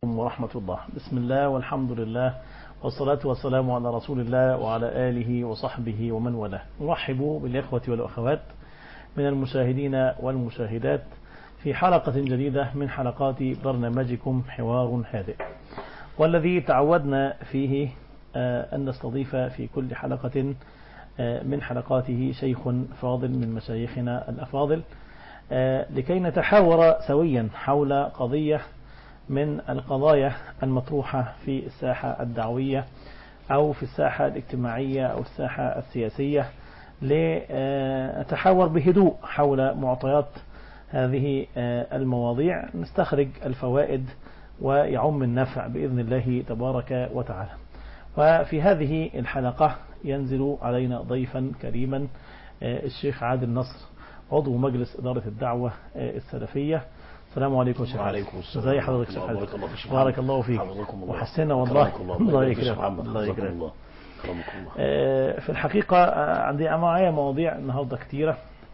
عليكم ورحمة الله بسم الله والحمد لله والصلاة والسلام على رسول الله وعلى آله وصحبه ومن والاه نرحب بالإخوة والأخوات من المشاهدين والمشاهدات في حلقة جديدة من حلقات برنامجكم حوار هادئ والذي تعودنا فيه أن نستضيف في كل حلقة من حلقاته شيخ فاضل من مشايخنا الأفاضل لكي نتحاور سويا حول قضية من القضايا المطروحة في الساحة الدعوية أو في الساحة الاجتماعية أو الساحة السياسية لنتحاور بهدوء حول معطيات هذه المواضيع نستخرج الفوائد ويعم النفع بإذن الله تبارك وتعالى وفي هذه الحلقة ينزل علينا ضيفا كريما الشيخ عادل نصر عضو مجلس إدارة الدعوة السلفية السلام عليكم شيخ وعليكم السلام ازي حضرتك شيخ بارك الله فيك بارك الله فيك حفظكم الله وحسنا والله الله الله يكرمك يكرمك محمد الله حفظكم يكرمك الله كرمكم الله آه، في الحقيقة آه، عندي معايا مواضيع النهاردة كتيرة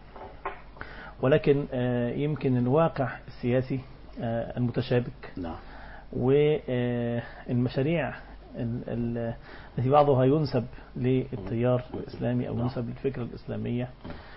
ولكن آه، يمكن الواقع السياسي آه، المتشابك نعم والمشاريع التي بعضها ينسب للتيار الإسلامي أو نعم. ينسب للفكرة الإسلامية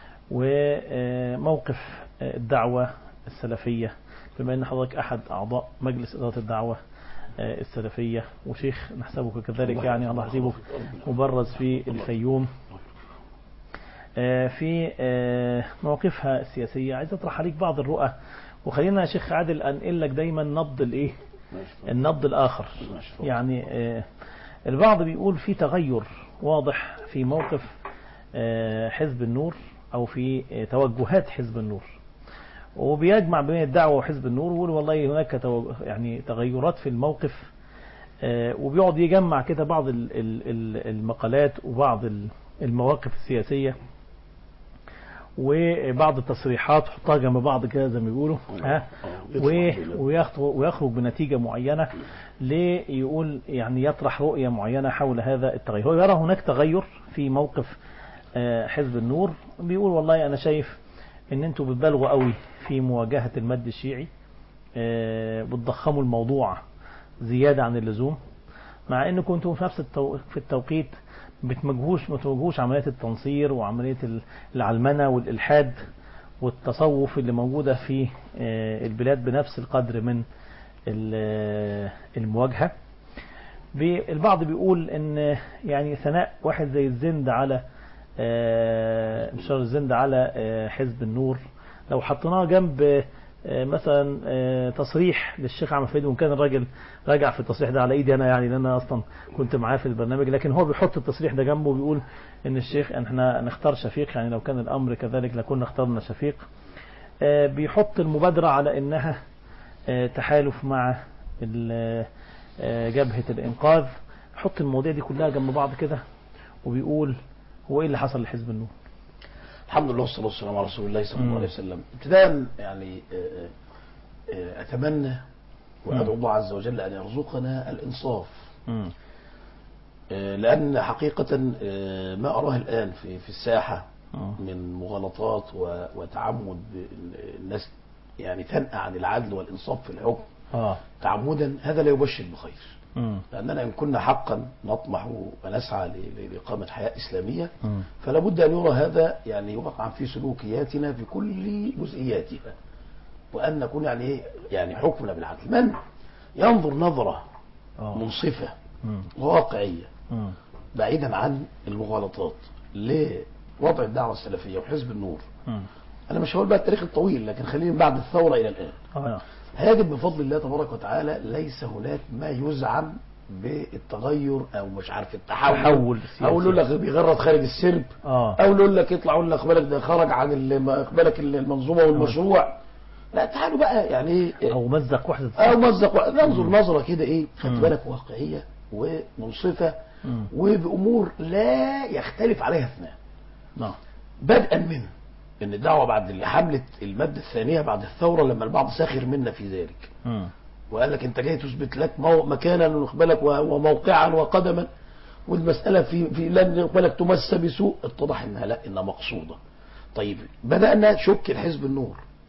وموقف الدعوة السلفية بما أن حضرتك أحد أعضاء مجلس إدارة الدعوة آه، السلفية وشيخ نحسبك كذلك الله يعني يحفظك. الله يحسبك الله مبرز في الفيوم آه، في آه، مواقفها السياسية عايز أطرح عليك بعض الرؤى وخلينا يا شيخ عادل أنقل لك دايما نبض الإيه ماشي. النبض الآخر ماشي. اتفضل. يعني آه، البعض بيقول في تغير واضح في موقف آه، حزب النور أو في آه، توجهات حزب النور وبيجمع بين الدعوة وحزب النور ويقول والله هناك تو- يعني تغيرات في الموقف آه، وبيقعد يجمع كده بعض ال- ال- ال- المقالات وبعض ال- المواقف السياسية وبعض التصريحات حطها جنب بعض كده زي ما بيقولوا ها آه، و- يطلع بال- ويخط- ويخرج بنتيجة معينة ليقول يعني يطرح رؤية معينة حول هذا التغير هو يرى هناك تغير في موقف آه، حزب النور بيقول والله أنا شايف ان انتوا بتبالغوا قوي في مواجهة المد الشيعي آه، بتضخموا الموضوع زيادة عن اللزوم مع انكم انتم في نفس التو... في التوقيت بتمجهوش ما تواجهوش عمليات التنصير وعملية ال- العلمنة والإلحاد والتصوف اللي موجودة في آه، البلاد بنفس القدر من ال- آه، المواجهة بي- البعض بيقول ان يعني ثناء واحد زي الزند على آه، مشار الزند على آه، حزب النور لو حطيناه جنب آه، مثلا آه، تصريح للشيخ عمرو فريد وان كان الراجل راجع في التصريح ده على ايدي انا يعني لان انا اصلا كنت معاه في البرنامج لكن هو بيحط التصريح ده جنبه وبيقول ان الشيخ ان احنا نختار شفيق يعني لو كان الامر كذلك لكنا اخترنا شفيق آه، بيحط المبادرة على انها آه، تحالف مع ال- آه، جبهة الانقاذ حط المواضيع دي كلها جنب بعض كده وبيقول هو ايه اللي حصل لحزب النور الحمد لله والصلاة والسلام على رسول الله صلى مم. الله عليه وسلم ابتداء يعني آه، آه، أتمنى وأدعو الله عز وجل أن يرزقنا الإنصاف مم. آه، لأن حقيقة آه، ما أراه الآن في في الساحة مم. من مغالطات و- وتعمد الناس يعني تنأى عن العدل والإنصاف في الحكم اه تعمدا هذا لا يبشر بخير مم. لأننا إن كنا حقا نطمح ونسعى ل- ل- لإقامة حياة إسلامية مم. فلا بد أن يرى هذا يعني يقع في سلوكياتنا في كل جزئياتها وأن نكون يعني إيه؟ يعني حكمنا بالعدل من ينظر نظرة اه منصفة مم. واقعية مم. بعيدا عن المغالطات لوضع الدعوة السلفية وحزب النور مم. أنا مش هقول بقى التاريخ الطويل لكن خلينا من بعد الثورة إلى الآن اه هيجد بفضل الله تبارك وتعالى ليس هناك ما يزعم بالتغير او مش عارف التحول تحول السياسي. او يقول لك بيغرد خارج السرب اه او يقول لك يطلع يقول لك بالك ده خرج عن ال- اقبالك المنظومه والمشروع لا تعالوا بقى يعني إيه، او مزق وحدة او مزق ننظر مم. نظره كده ايه خدت مم. بالك واقعيه ومنصفه مم. وبامور لا يختلف عليها اثنان نعم بدءا من ان الدعوه بعد حمله الماده الثانيه بعد الثوره لما البعض ساخر منا في ذلك مم. وقال لك انت جاي تثبت لك مو مكانا واخبالك وموقعا وقدما والمسألة في في لن يقبلك تمس بسوء اتضح انها لا انها مقصودة طيب بدأنا نشك الحزب النور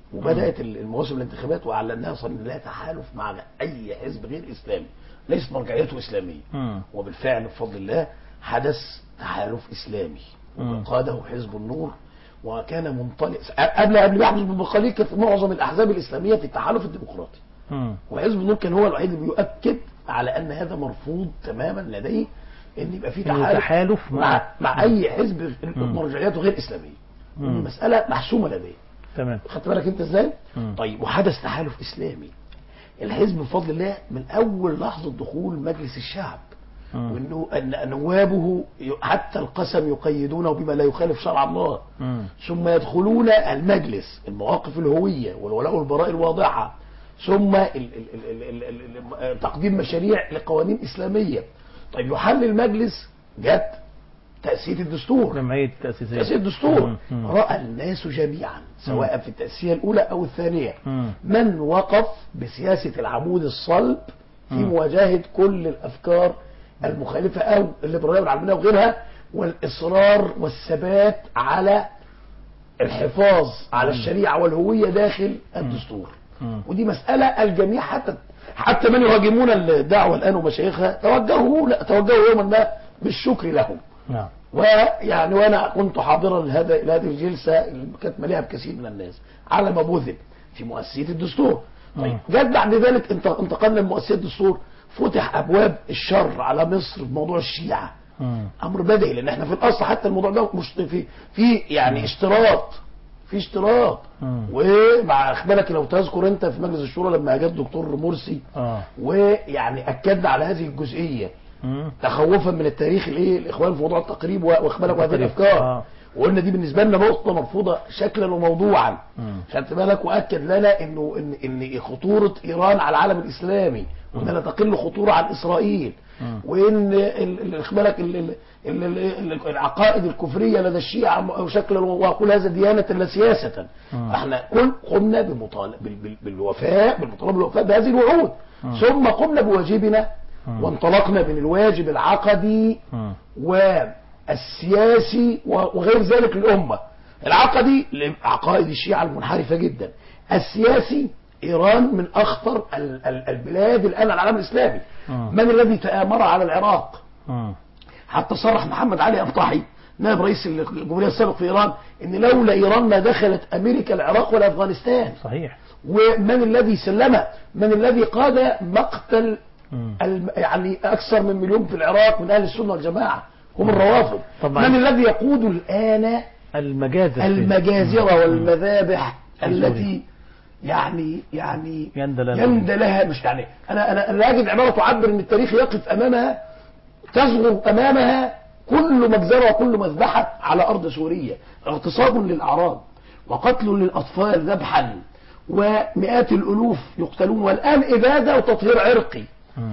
وبدات ال- المواسم الانتخابات واعلناها صار إن لا تحالف مع اي حزب غير اسلامي ليست مرجعيته اسلاميه مم. وبالفعل بفضل الله حدث تحالف اسلامي مم. وقاده حزب النور وكان منطلق قبل قبل ما يحدث بالقليل كانت معظم الاحزاب الاسلاميه في التحالف الديمقراطي مم. وحزب النور كان هو الوحيد اللي بيؤكد على ان هذا مرفوض تماما لديه ان يبقى في إنه تحالف تحالف مع- مع مع اي حزب مرجعيته غير اسلاميه مم. ودي مساله محسومه لديه تمام خدت بالك انت ازاي؟ مم. طيب وحدث تحالف اسلامي الحزب بفضل الله من اول لحظه دخول مجلس الشعب مم. وانه ان نوابه ي- حتى القسم يقيدونه بما لا يخالف شرع الله مم. ثم يدخلون المجلس المواقف الهويه والولاء والبراء الواضحه ثم ال ال ال ال ال ال ال تقديم مشاريع لقوانين اسلاميه طيب يحل المجلس جت تاسيس الدستور جمعية تأسيسية تأسيس الدستور مم. مم. رأى الناس جميعا سواء في التأسيسية الأولى أو الثانية مم. من وقف بسياسة العمود الصلب في مم. مواجهة كل الأفكار المخالفة أو الليبرالية والعلمانية وغيرها والإصرار والثبات على الحفاظ على الشريعة والهوية داخل الدستور مم. ودي مسألة الجميع حتى حتى من يهاجمون الدعوة الآن ومشايخها توجهوا لا توجهوا يوما ما بالشكر لهم نعم ويعني وانا كنت حاضرا لهذا لهذه الجلسه اللي كانت مليئه بكثير من الناس على ما بذل في مؤسسيه الدستور. طيب جت بعد ذلك انت انتقلنا لمؤسسيه الدستور فتح ابواب الشر على مصر بموضوع الشيعه. مم. امر بديهي لان احنا في الاصل حتى الموضوع ده مش في في يعني اشتراط في اشتراط مم. ومع بالك لو تذكر انت في مجلس الشورى لما جه الدكتور مرسي اه ويعني اكدنا على هذه الجزئيه مم. تخوفا من التاريخ الايه الاخوان في موضوع التقريب و- واخبارك وهذه التقريب. الافكار آه. وقلنا دي بالنسبه لنا نقطه مرفوضه شكلا وموضوعا مم. خدت بالك واكد لنا انه ان ان خطوره ايران على العالم الاسلامي وانها لا تقل خطوره عن اسرائيل مم. وان ال- ال- خد بالك ال- ال- ال- ال- ال- العقائد الكفريه لدى الشيعه شكلا واقول هذا ديانه لا سياسه مم. احنا كل قمنا بمطالب بال- بال- بالوفاء بالمطالبه بالوفاء بهذه الوعود ثم قمنا بواجبنا مم. وانطلقنا من الواجب العقدي مم. والسياسي وغير ذلك للأمة العقدي لعقائد الشيعة المنحرفة جدا السياسي إيران من أخطر ال- ال- البلاد الآن على العالم الإسلامي مم. من الذي تآمر على العراق مم. حتى صرح محمد علي أبطحي نائب رئيس الجمهورية السابق في إيران إن لولا إيران ما دخلت أمريكا العراق ولا أفغانستان صحيح ومن الذي سلمها من الذي قاد مقتل مم. الم- يعني أكثر من مليون في العراق من أهل السنة والجماعة هم الروافض طبعاً. من الذي يقود الآن المجازر المجازر والمذابح في التي يعني يعني يندى لها. يندى لها مش يعني أنا أنا أنا أجد عبارة تعبر أن التاريخ يقف أمامها تصغر أمامها كل مجزرة وكل مذبحة على أرض سوريا اغتصاب للأعراض وقتل للأطفال ذبحا ومئات الألوف يقتلون والآن إبادة وتطهير عرقي مم.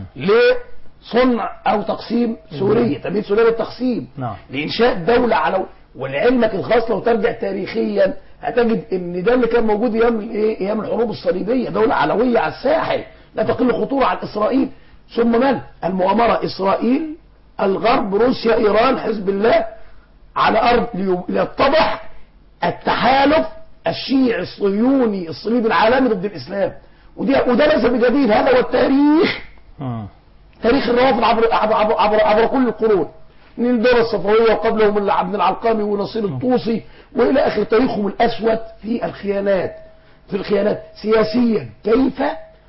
لصنع او تقسيم سوريا تمهيد سوريا للتقسيم نعم. لانشاء دوله على ولعلمك الخاص لو ترجع تاريخيا هتجد ان ده اللي كان موجود ايام الايه ايام الحروب الصليبيه دوله علويه على الساحل لا تقل خطوره عن اسرائيل ثم من المؤامره اسرائيل الغرب روسيا ايران حزب الله على ارض ليو- ليتضح التحالف الشيعي الصهيوني الصليبي العالمي ضد الاسلام ودي وده ليس بجديد هذا هو التاريخ مم. تاريخ الروافض عبر عبر عبر, عبر, عبر كل القرون من الدولة الصفوية وقبلهم اللي عبد العلقامي ونصير الطوسي وإلى آخر تاريخهم الأسود في الخيانات في الخيانات سياسيا كيف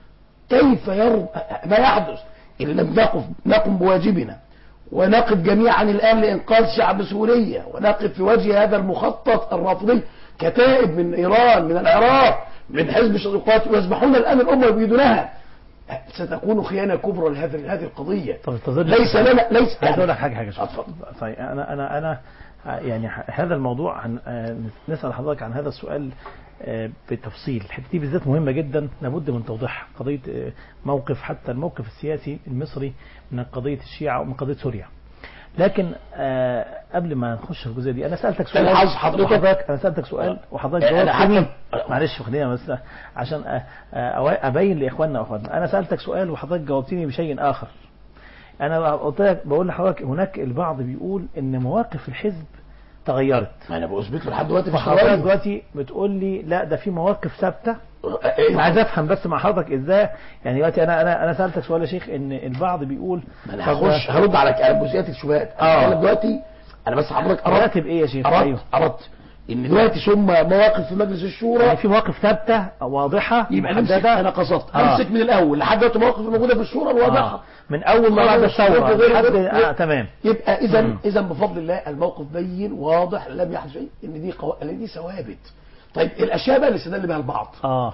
كيف يرضى ما يحدث إن لم نقف نقم بواجبنا ونقف جميعا الآن لإنقاذ شعب سوريا ونقف في وجه هذا المخطط الرافضي كتائب من إيران من العراق من حزب الشقيقات ويسبحون الآن الأمة يبيدونها ستكون خيانة كبرى لهذه هذه القضية طب تظل ليس لنا ليس عايز اقول لك حاجه حاجه شوف. اتفضل. طيب انا انا انا يعني ح- هذا الموضوع عن آه، نسال حضرتك عن هذا السؤال آه، بالتفصيل الحته دي بالذات مهمه جدا لابد من توضيحها قضيه آه، موقف حتى الموقف السياسي المصري من قضيه الشيعه ومن قضيه سوريا لكن آه، قبل ما نخش في الجزئيه دي انا سالتك سؤال أنا عاوز حضرتك- وحضرتك انا سالتك سؤال وحضرتك أنا جاوبتني حتى- معلش خلينا بس عشان أ- أ- ابين لاخواننا واخواتنا انا سالتك سؤال وحضرتك جاوبتني بشيء اخر انا قلت لك بقول لحضرتك هناك البعض بيقول ان مواقف الحزب تغيرت ما انا بثبت له لحد دلوقتي مش فحضرتك تغير. دلوقتي بتقول لي لا ده في مواقف ثابته إيه، انا عايز افهم بس مع حضرتك ازاي يعني دلوقتي انا انا انا سالتك سؤال يا شيخ ان البعض بيقول ما انا طب هخش هرد على على جزئيات الشبهات آه. انا بتكلم دلوقتي انا بس حضرتك اردت راتب ايه يا شيخ اردت ايوه اردت ان دلوقتي ثم مواقف في مجلس الشورى يعني في مواقف ثابته واضحه يبقى نمسك محدده انا قصدت آه. امسك من الاول لحد دلوقتي المواقف الموجوده في الشورى الواضحه آه. من اول ما بعد الثوره غير- لحد غير- آه تمام يبقى اذا مم. اذا بفضل الله الموقف بين واضح لم يحدث شيء ان دي قو... ان دي ثوابت طيب الاشياء بقى اللي استدل بها البعض اه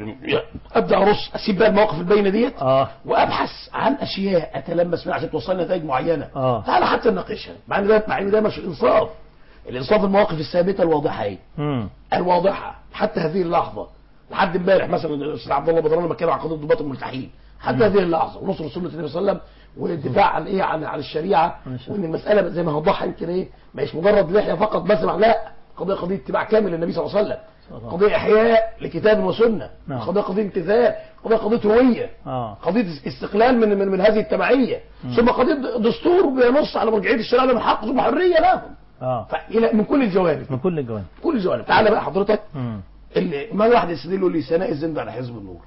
ابدا ارص اسيب بقى المواقف البينه ديت اه وابحث عن اشياء اتلمس منها عشان توصل لنتائج معينه آه. تعالى حتى نناقشها مع ان ده مع ان ده مش الانصاف الانصاف المواقف الثابته الواضحه اهي امم الواضحه حتى هذه اللحظه لحد امبارح مثلا الاستاذ عبد الله بدران لما كانوا عن قضيه ضباط الملتحين حتى هذه اللحظه ونصر سنه النبي صلى الله عليه وسلم والدفاع عن ايه عن عن الشريعه عن الشريعة. وان المساله زي ما وضحها يمكن ايه مش مجرد لحيه فقط بس لا قضيه قضيه اتباع كامل للنبي صلى الله عليه وسلم صلى الله. قضيه احياء لكتاب وسنه نعم. قضيه قضيه امتثال قضيه قضيه هويه اه قضيه استقلال من من, من هذه التبعيه ثم قضيه دستور بينص على مرجعيه الشريعه لهم حق ثم حريه لهم اه فإلى من كل الجوانب من كل الجوانب كل الجوانب تعالى بقى حضرتك امم اللي ما الواحد يستدل له ثناء الزند على حزب النور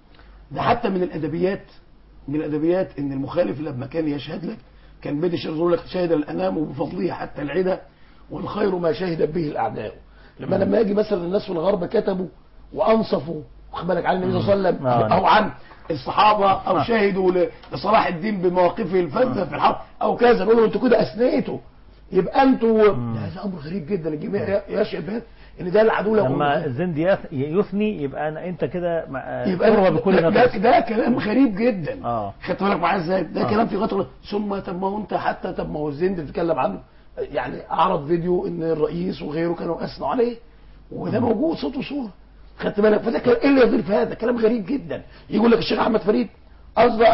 ده حتى من الادبيات من الادبيات ان المخالف لما كان يشهد لك كان بدي يقول لك شهد الانام بفضله حتى العدا والخير ما شهد به الاعداء لما لما يجي مثلا الناس في الغرب كتبوا وانصفوا واخد بالك عن النبي صلى الله عليه وسلم آه. او عن الصحابه او آه. شهدوا ل- لصلاح الدين بمواقفه الفذه في الحرب او كذا نقول له انتوا كده اثنيتوا يبقى انتوا ده هذا امر غريب جدا الجميع يشهد بهذا ان ده العدو له لما الزند يث- يثني يبقى أنا انت كده مع- يبقى تروى ده, بكل ده, ده, نفس ده كلام غريب جدا اه خدت بالك معايا ازاي ده آه. كلام في غطر ثم طب ما هو انت حتى طب ما هو الزند بتتكلم عنه يعني اعرض فيديو ان الرئيس وغيره كانوا اثنوا عليه وده موجود صوت وصوره خدت بالك فده كلام ايه اللي يضيف هذا كلام غريب جدا يقول لك الشيخ احمد فريد قصد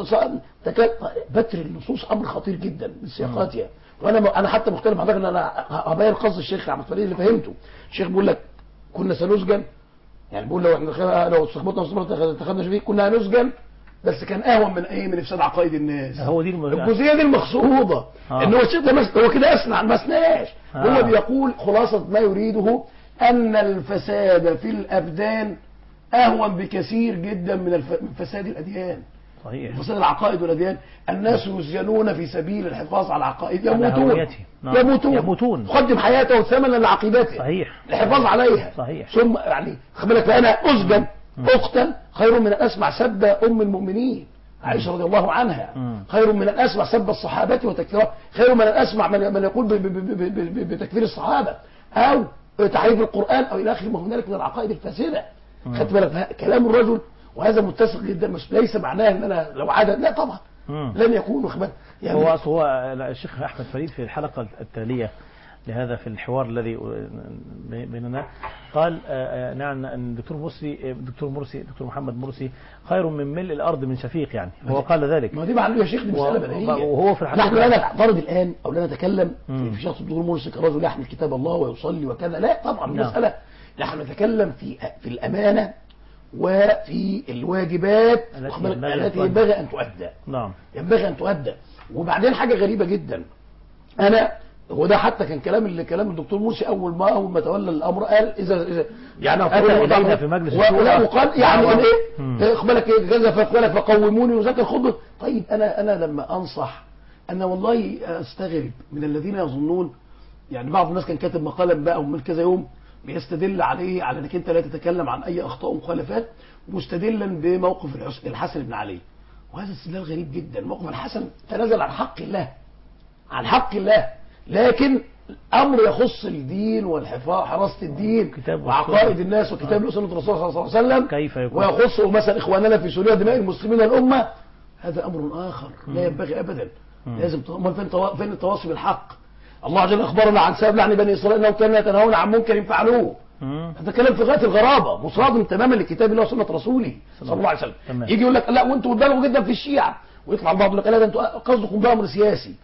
ده كان بتر النصوص امر خطير جدا من سياقاتها وانا انا حتى مختلف مع حضرتك ان انا هبين قصد الشيخ احمد فريد اللي فهمته الشيخ بيقول لك كنا سنسجن يعني بيقول لو احنا دخلنا- لو استخبطنا واستخبطنا اتخذنا فيه كنا هنسجن بس كان اهون من ايه من افساد عقائد الناس هو دي الم... الجزئيه دي المقصوده آه. ان هو الشيخ ده مس... هو كده اثنى عن ما اثناش آه. هو بيقول خلاصه ما يريده ان الفساد في الابدان اهون بكثير جدا من الف... من فساد الاديان صحيح فساد العقائد والاديان الناس يسجنون في سبيل الحفاظ على العقائد على يموتون هويتهم. نعم. يموتون يموتون. يقدم حياته ثمنا لعقيدته صحيح الحفاظ عليها صحيح. ثم يعني خد بالك فانا اسجن اقتل خير من ان اسمع سب ام المؤمنين عائشه رضي الله عنها مم. خير من ان اسمع سب الصحابه وتكفيرهم خير من ان اسمع من, من يقول ب- ب- ب- ب- ب- بتكفير الصحابه او تحريف القران او الى اخره ما هنالك من العقائد الفاسده خدت بالك ف- كلام الرجل وهذا متسق جدا مش ليس معناه ان انا لو عدد لا طبعا مم. لن يكون واخد بالك يعني هو أصل هو الشيخ احمد فريد في الحلقه التاليه لهذا في الحوار الذي بيننا قال آه، آه، نعم ان الدكتور مرسي آه، دكتور مرسي دكتور محمد مرسي خير من ملء الارض من شفيق يعني هو قال ذلك ما دي معلومه يا شيخ دي مساله و- بديهيه وهو في الحلقة نحن لا نعترض الان او لا نتكلم مم. في شخص الدكتور مرسي كرجل يحمل كتاب الله ويصلي وكذا لا طبعا نعم. المساله نحن نتكلم في في الامانه وفي الواجبات التي واخد بالك؟ ينبغي أن التي تؤدى. ينبغي ان تؤدى نعم ينبغي ان تؤدى وبعدين حاجه غريبه جدا انا هو ده حتى كان كلام اللي كلام الدكتور مرسي اول ما اول ما تولى الامر قال اذا اذا يعني أتى أقول- إلينا في مجلس و- الشورى. وقال يعني دعوة. إن مم. ايه اخبالك ايه كذا فقال فقوموني وذاك الخطبه طيب انا انا لما انصح انا والله استغرب من الذين يظنون يعني بعض الناس كان كاتب مقالا بقى ومن كذا يوم بيستدل عليه على انك انت لا تتكلم عن اي اخطاء ومخالفات مستدلا بموقف الحس- الحسن بن علي وهذا استدلال غريب جدا موقف الحسن تنازل عن حق الله عن حق الله لكن امر يخص الدين والحفاظ حراسه الدين كتاب وعقائد الناس وكتاب سنه الرسول صلى الله عليه وسلم كيف يكون ويخص مثلا اخواننا في سوريا دماء المسلمين الامه هذا امر اخر لا ينبغي ابدا مم. لازم ت- امال فين توا- فين التواصي بالحق الله عز وجل اخبرنا عن سبب لعن بني اسرائيل انهم كانوا يتناهون عن منكر فعلوه مم. هذا كلام في غايه الغرابه مصادم تماما لكتاب الله وسنه رسوله صلى الله عليه وسلم تمام. يجي يقول لك لا وانتم بتبالغوا جدا في الشيعه ويطلع البعض يقول لك لا ده انتوا قصدكم بامر سياسي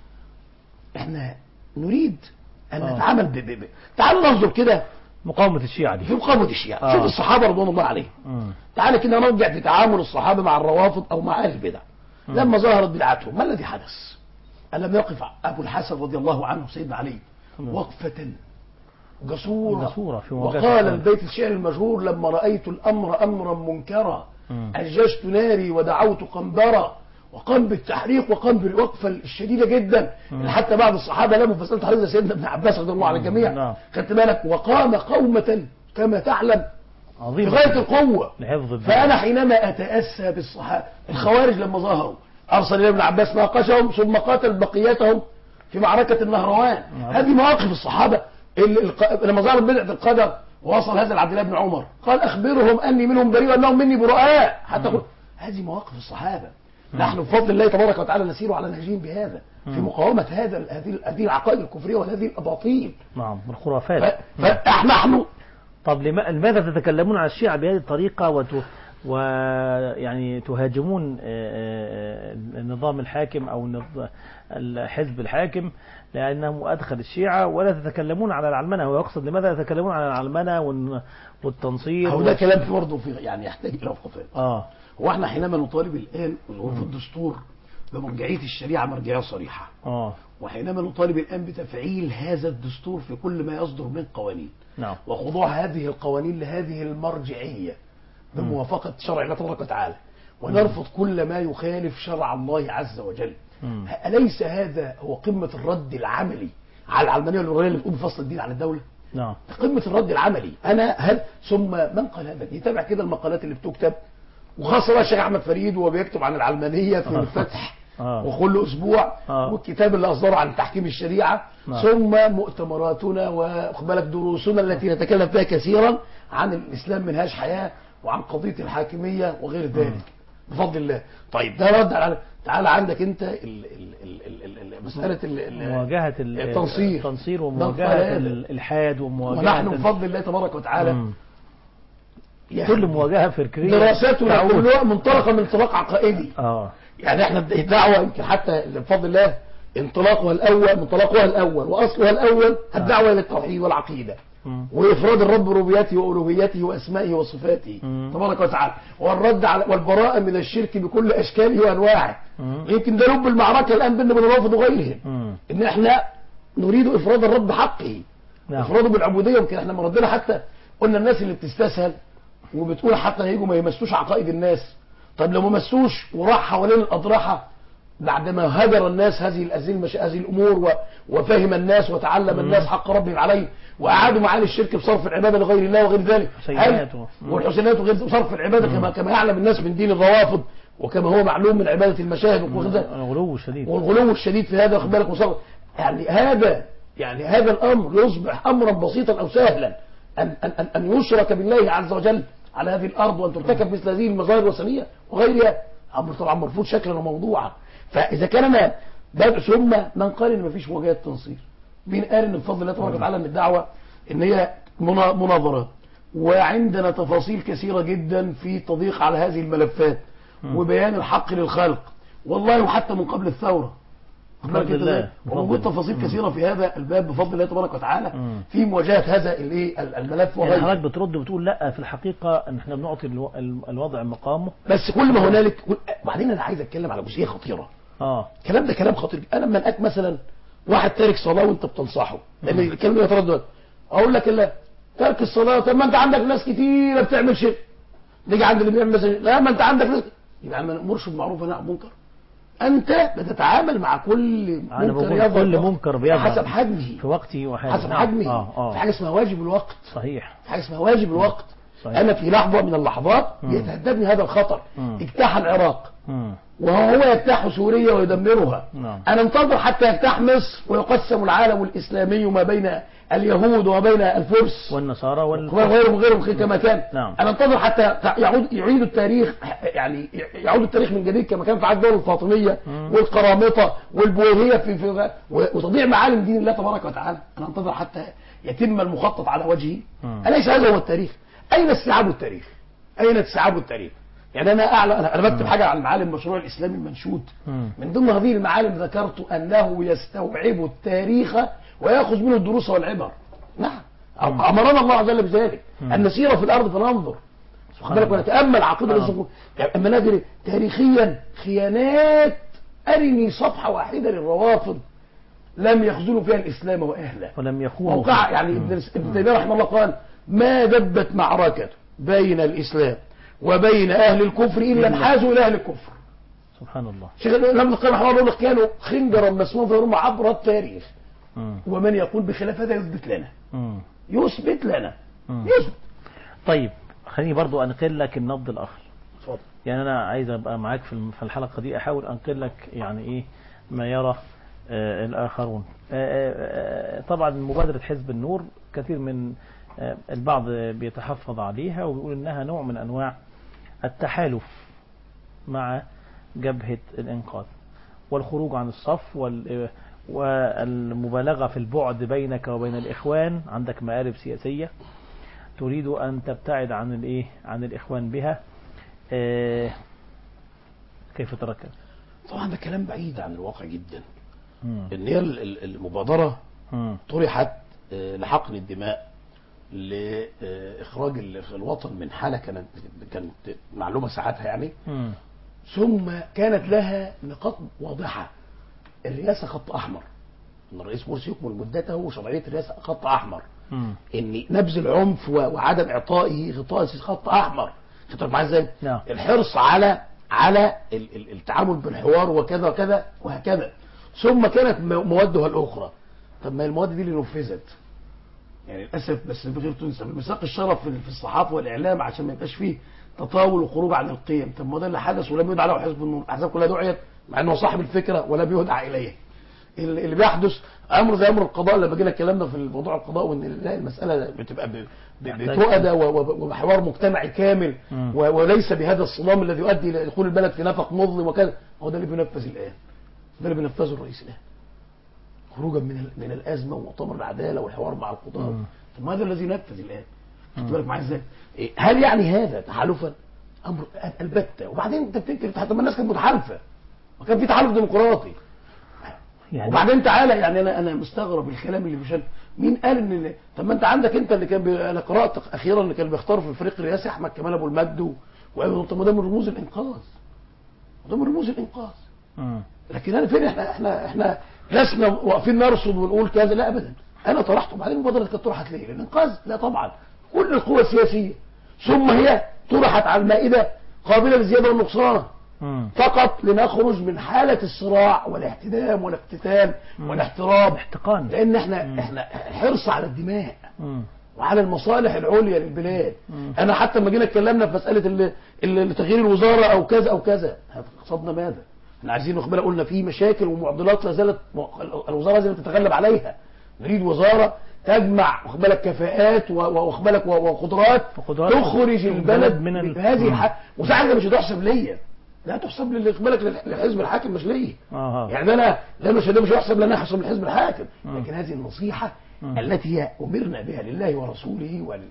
احنا نريد ان آه. نتعامل ب... ب... ب... تعالوا ننظر كده مقاومة الشيعة دي في مقاومه الشيعه آه. شوف الصحابه رضوان الله عليهم مم. تعالى كده نرجع في تعامل الصحابه مع الروافض او مع اهل البدع مم. لما ظهرت بدعتهم ما الذي حدث؟ ألم يقف أبو الحسن رضي الله عنه سيدنا علي وقفة جسورة جسورة في مواجهة وقال الخوارج. البيت الشعر المشهور لما رأيت الأمر أمرا منكرا مم. أججت ناري ودعوت قنبرا وقام بالتحريق وقام بالوقفة الشديدة جدا اللي حتى بعض الصحابة لما فسألت حضرتك سيدنا ابن عباس رضي الله عن الجميع نعم. خدت بالك وقام قومة كما تعلم في عظيم غاية القوة لحفظ الدين فأنا حينما أتأسى بالصحابة الخوارج لما ظهروا أرسل إلى ابن عباس ناقشهم ثم قاتل بقيتهم في معركة النهروان نعم. هذه مواقف الصحابة اللي الق... لما ظهرت بدعة القدر ووصل هذا لعبد الله بن عمر قال أخبرهم أني منهم بريء وأنهم مني براء حتى قل... هذه مواقف الصحابة نحن بفضل الله تبارك وتعالى نسير على نهجهم بهذا في مقاومة هذا هذه هذه العقائد الكفرية وهذه الأباطيل نعم ف... والخرافات فنحن طب لما- لماذا تتكلمون عن الشيعة بهذه الطريقة وت... ويعني تهاجمون آه، آه، النظام الحاكم أو النظ- الحزب الحاكم لأنه أدخل الشيعة ولا تتكلمون على العلمنة هو يقصد لماذا تتكلمون عن العلمنة والن- والتنصير هو ده كلام في برضه في يعني يحتاج إلى وقفات آه هو احنا حينما نطالب الان وفي الدستور بمرجعيه الشريعه مرجعيه صريحه آه وحينما نطالب الان بتفعيل هذا الدستور في كل ما يصدر من قوانين نعم وخضوع هذه القوانين لهذه المرجعيه بموافقه شرع الله تبارك وتعالى ونرفض كل ما يخالف شرع الله عز وجل مم. أليس هذا هو قمة الرد العملي على العلمانية والليبرالية اللي بتقوم بفصل الدين عن الدولة؟ نعم قمة الرد العملي أنا هل ثم من قال هذا؟ يتابع كده المقالات اللي بتكتب وخاصة بقى الشيخ أحمد فريد وهو بيكتب عن العلمانية في الفتح آه. وكل أسبوع آه. والكتاب اللي أصدره عن تحكيم الشريعة نعم. ثم مؤتمراتنا وخد بالك دروسنا التي نتكلم فيها كثيرا عن الإسلام منهاج حياة وعن قضية الحاكمية وغير ذلك بفضل الله طيب ده رد على تعال عندك أنت ال... ال... ال... ال... ال... مسألة ال... ال... مواجهة ال- التنصير التنصير من ومواجهة قال الإلحاد ومواجهة ونحن ال- بفضل الله تبارك وتعالى مم. يعني كل مواجهة فكرية دراساتنا تعود. كلها منطلقة من انطلاق عقائدي آه يعني احنا الدعوة يمكن حتى بفضل الله انطلاقها الأول منطلقها الأول وأصلها الأول الدعوة إلى التوحيد والعقيدة مم. وإفراد الرب بربوبيته وألوهيته وأسمائه وصفاته مم. تبارك وتعالى والرد على والبراءة من الشرك بكل أشكاله وأنواعه مم. يمكن ده لب المعركة الآن بيننا وبين الرافض وغيرهم مم. إن احنا نريد إفراد الرب بحقه نعم افراده بالعبوديه يمكن احنا مردنا حتى قلنا الناس اللي بتستسهل وبتقول حتى هيجوا ما يمسوش عقائد الناس طب لو ما مسوش وراح حوالين الاضرحه بعدما هجر الناس هذه هذه المش... هذه الامور و... وفهم الناس وتعلم الناس حق ربهم عليه واعادوا معاني الشرك بصرف العباده لغير الله وغير ذلك حسينات و- هل- والحسينات وغير صرف العباده كما كما يعلم الناس من دين الروافض وكما هو معلوم من عباده المشاهد وغير ذلك الغلو الشديد والغلو الشديد في هذا خد بالك وصغر يعني هذا يعني هذا الامر يصبح امرا بسيطا او سهلا ان ان ان, أن يشرك بالله عز وجل على هذه الارض وان ترتكب مثل هذه المظاهر الوثنيه وغيرها امر طبعا مرفوض شكلا وموضوعا فاذا كان انا بد- ثم من قال ان مفيش مواجهه تنصير مين قال ان بفضل الله تبارك وتعالى ان الدعوه ان هي منا- مناظرات وعندنا تفاصيل كثيره جدا في تضييق على هذه الملفات وبيان الحق للخلق والله وحتى من قبل الثوره خد بالك بفضل انت الله. ازاي؟ بفضل ووجود الله. تفاصيل كثيره في هذا الباب بفضل الله تبارك وتعالى مم. في مواجهه هذا الايه ال- الملف يعني وغيره حضرتك بترد وبتقول لا في الحقيقة ان احنا بنعطي الو- ال- الوضع مقامه بس كل ما هنالك كل- وبعدين انا عايز اتكلم على جزئيه خطيره اه الكلام ده كلام خطير انا لما الاقيك مثلا واحد تارك صلاه وانت بتنصحه لان الكلام ده يتردد اقول لك لا ترك الصلاه طب ما انت عندك ناس كتيره بتعمل شيء نيجي عند اللي بيعمل مثلا لا ما انت عندك ناس يبقى ما نامرش بالمعروف ونهى عن المنكر انت بتتعامل مع كل انا منكر بقول يظهر كل منكر بيظهر حسب حجمه في وقته وحاجه حسب نعم. حجمه اه في اه حاجه اسمها واجب الوقت صحيح في حاجه اسمها واجب الوقت صحيح. انا في لحظه من اللحظات يتهددني هذا الخطر مم. اجتاح العراق مم. وهو يجتاح سوريا ويدمرها نعم. أنا انتظر حتى يجتاح مصر ويقسم العالم الإسلامي ما بين اليهود وما بين الفرس والنصارى وال وغيرهم وغيرهم كما كان نعم. أنا انتظر حتى يعود يعيد التاريخ يعني يعود التاريخ من جديد كما كان في عهد الدولة الفاطمية والقرامطة والبويهية في, في وتضيع معالم دين الله تبارك وتعالى أنا انتظر حتى يتم المخطط على وجهه مم. أليس هذا هو التاريخ أين استيعاب التاريخ أين استيعاب التاريخ يعني أنا أعلى أنا أنا بكتب حاجة عن معالم المشروع الإسلامي المنشود مم. من ضمن هذه المعالم ذكرت أنه يستوعب التاريخ ويأخذ منه الدروس والعبر نعم أمرنا الله عز وجل بذلك أن نسير في الأرض فننظر سبحان بالك الله. ونتأمل عقيدة آه. الرسول يعني أما ندري تاريخيا خيانات أرني صفحة واحدة للروافض لم يخذلوا فيها الاسلام واهله ولم يخونوا موقع فيه. يعني مم. ابن ابن تيميه رحمه الله قال ما دبت معركه بين الاسلام وبين اهل الكفر الا إلا. انحازوا الى اهل الكفر سبحان الله شيخ الاسلام ابن القيم رحمه الله يقول لك كانوا خنجرا مسموما فيرمى عبر التاريخ مم. ومن يقول بخلاف هذا يثبت لنا مم. يثبت لنا مم. يثبت طيب خليني برضو انقل لك النبض الاخر اتفضل يعني انا عايز ابقى معاك في الم- في الحلقه دي احاول انقل لك يعني ايه ما يرى آه الاخرون آه آه آه، طبعا مبادره حزب النور كثير من آه البعض بيتحفظ عليها وبيقول انها نوع من انواع التحالف مع جبهه الانقاذ والخروج عن الصف وال والمبالغه في البعد بينك وبين الاخوان عندك مآرب سياسيه تريد ان تبتعد عن الايه عن الاخوان بها آه، كيف ترك طبعا ده كلام بعيد عن الواقع جدا مم. ان هي ال- ال- المبادره مم. طرحت آه، لحقن الدماء لاخراج ال- الوطن من حاله كانت كانت معلومه ساعتها يعني مم. ثم كانت لها نقاط واضحه الرئاسه خط احمر ان الرئيس مرسي يكمل مدته وشرعيه الرئاسه خط احمر مم. ان نبذ العنف و- وعدم اعطائه غطاء خط احمر خدت بالك معايا ازاي؟ نعم. الحرص على على ال- ال- التعامل بالحوار وكذا وكذا وهكذا ثم كانت م- موادها الاخرى طب ما المواد دي اللي نفذت يعني للاسف بس بغير تنسى بمساق الشرف في في الصحافه والاعلام عشان ما يبقاش فيه تطاول وخروج عن القيم طب ما ده اللي حدث ولم يدعى له حزب النور الاحزاب كلها دعيت مع انه صاحب الفكره ولم يدعى اليه اللي اللي بيحدث امر زي امر القضاء لما جينا اتكلمنا في موضوع القضاء وان لا المساله بتبقى ب- ب- محتاج- بتؤدى و- و- وبحوار مجتمعي كامل مم. و- وليس بهذا الصدام الذي يؤدي الى دخول البلد في نفق مظلم وكذا هو ده اللي بينفذ الان ده اللي بينفذه الرئيس الان خروجا من ال- من الازمه ومؤتمر العداله والحوار مع القضاه مم. طب ما هذا الذي ينفذ الان خدت مم. بالك معايا ازاي إيه، هل يعني هذا تحالفا امر البته وبعدين انت بتنكر طب ما الناس كانت متحالفه وكان في تحالف ديمقراطي يعني وبعدين تعالى يعني انا انا مستغرب الكلام اللي مشان مين قال ان طب ما انت عندك انت اللي كان بي... انا قرات اخيرا اللي كان بيختار في الفريق الرئاسي احمد كمال ابو المجد و... و... طب ما ده من رموز الانقاذ ده من رموز الانقاذ مم. لكن انا فين احنا احنا احنا لسنا واقفين نرصد ونقول كذا لا ابدا انا طرحته وبعدين المبادره كانت طرحت ليه؟ الانقاذ لا طبعا كل القوى السياسيه ثم هي طرحت على المائده قابله للزياده والنقصان مم. فقط لنخرج من حالة الصراع والاحتدام والاقتتال مم. والاحتراب احتقان لأن احنا مم. احنا حرص على الدماء مم. وعلى المصالح العليا للبلاد مم. أنا حتى لما جينا اتكلمنا في مسألة ال- ال- تغيير الوزارة أو كذا أو كذا قصدنا ماذا؟ احنا عايزين واخد بالك قلنا في مشاكل ومعضلات لا زالت الوزارة لازم تتغلب عليها نريد وزارة تجمع واخد بالك كفاءات و- و- واخد بالك و- وقدرات وقدرات تخرج البلد من ال- بهذه مم. الحق وساعتها مش هتحسب ليا لا تحسب للي واخد بالك لل- للحزب الحاكم مش ليا اه يعني ده انا ده مش ده مش هيحسب لنا يحسب للحزب الحاكم مم. لكن هذه النصيحه مم. التي هي امرنا بها لله ورسوله وال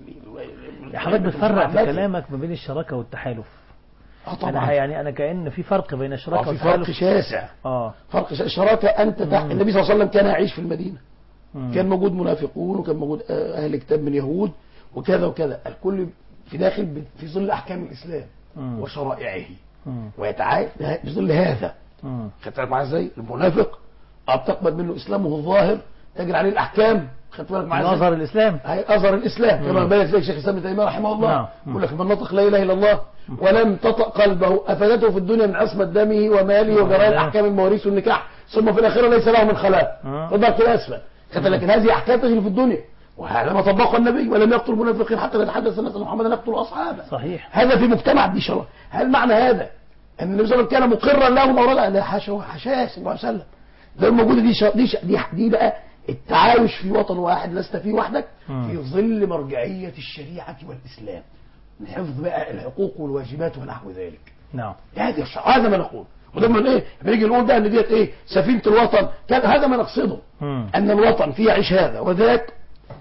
حضرتك بتفرق في عامة. كلامك ما بين الشراكه والتحالف اه انا طبعا يعني انا كأن في فرق بين آه الشراكه في فرق والتحالف شاسع اه فرق شاسع. شراكه انت تح... مم. النبي صلى الله عليه وسلم كان يعيش في المدينه مم. كان موجود منافقون وكان موجود آه، اهل كتاب من يهود وكذا وكذا الكل في داخل ب- في ظل احكام الاسلام مم. وشرائعه مم. ويتعايش في ظل هذا مم. خدت بالك معايا ازاي؟ المنافق اه بتقبل منه اسلامه الظاهر تجري عليه الاحكام خدت بالك معايا ازاي؟ نظر الاسلام هي اثر الاسلام كما مم. بين ذلك شيخ الاسلام ابن تيميه رحمه الله نعم. يقول لك من نطق لا اله الا الله ولم تطأ قلبه افادته في الدنيا من عصمه دمه وماله وجرائم نعم. احكام المواريث والنكاح ثم في الاخره ليس له من خلاق آه. خد بالك كده اسفل خدت لكن هذه احكام تجري في الدنيا وهذا ما طبقه النبي ولم يقتل المنافقين حتى يتحدث ان محمدا يقتل اصحابه صحيح هذا في مجتمع دي شرع هل معنى هذا ان النبي صلى الله عليه وسلم كان مقرا لهم او لا لا حاشا حاشا صلى الله عليه وسلم ده الموجوده دي شر... دي, ش... دي دي بقى التعايش في وطن واحد لست فيه وحدك مم. في ظل مرجعيه الشريعه والاسلام من حفظ بقى الحقوق والواجبات ونحو ذلك نعم هذه الشرع هذا ما نقول وده من ايه بنيجي نقول ده ان ديت ايه سفينه الوطن كان هذا ما نقصده مم. أن الوطن فيه يعيش هذا وذاك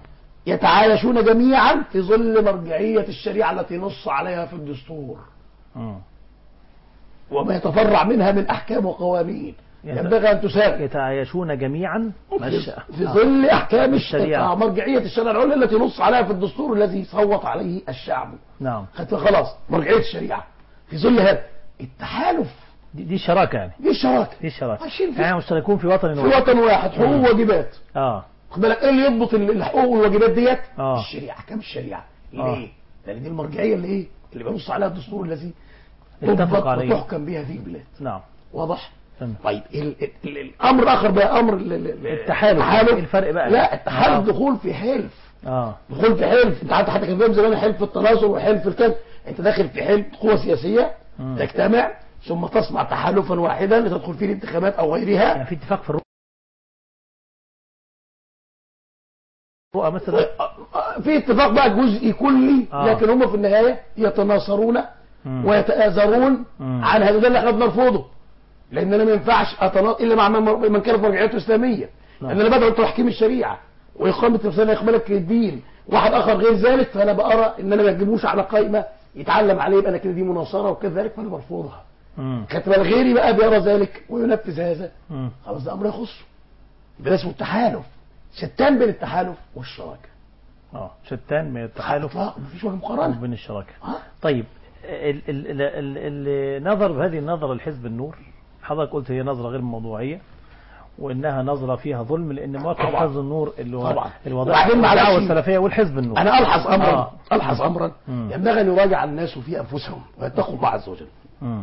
يتعايشون جميعا في ظل مرجعية الشريعة التي نص عليها في الدستور مم. وما يتفرع منها من أحكام وقوانين يت- ينبغي أن تساعد يتعايشون جميعا في, مش... في ظل أحكام الشريعة. الشريعة مرجعية الشريعة العليا التي نص عليها في الدستور الذي صوت عليه الشعب نعم خدت خلاص مرجعية الشريعة في ظل هذا التحالف دي, دي الشراكة يعني دي الشراكه دي الشراكة عايشين في, يعني مشتركون في وطن في واحد وطن واحد حقوق وواجبات اه خد بالك ايه اللي يضبط ال- الحقوق والواجبات ديت آه. الشريعه احكام الشريعه آه. ليه لان دي المرجعيه اللي ايه اللي بينص عليها الدستور الذي اتفق تضبط عليه. وتحكم بها هذه البلاد نعم واضح تمام. طيب ال ال ال الامر الاخر بقى امر ال- ال- ال- التحالف. إيه الفرق بقى؟ لا التحالف آه. دخول في حلف اه دخول في حلف انت حتى حتى كان فاهم زمان حلف التناصر وحلف الكذا انت داخل في حلف قوى سياسيه مم. تجتمع ثم تصنع تحالفا واحدا لتدخل فيه الانتخابات او غيرها يعني في اتفاق في الرؤى الرؤى مثلا في اتفاق بقى جزئي كلي آه. لكن هم في النهايه يتناصرون مم. ويتآزرون مم. عن هذا ده اللي احنا بنرفضه لان انا ما ينفعش اتناصر الا مع من من كانت مرجعيته اسلاميه نعم. لان انا بدعو تحكيم الشريعه واقامه رساله اقبالك للدين واحد اخر غير ذلك فانا بارى ان انا ما اجيبوش على قائمه يتعلم عليه يبقى انا كده دي مناصره وكذلك فانا برفضها مم. خدت بالك غيري بقى بيرى ذلك وينفذ هذا مم. خلاص ده امر يخصه يبقى ده اسمه التحالف شتان بين التحالف والشراكه اه شتان من التحالف لا مفيش وجه مقارنه وبين الشراكة ها؟ طيب ال- ال- ال- ال- اللي نظر بهذه النظرة لحزب النور حضرتك قلت هي نظرة غير موضوعية وانها نظرة فيها ظلم لان مواقف طبعا. حزب النور اللي هو طبعا. الوضع وبعدين معلش- الدعوة السلفية والحزب النور انا الحظ امرا آه. الحظ امرا مم. ينبغي ان يراجع الناس في انفسهم ويتقوا الله عز وجل مم.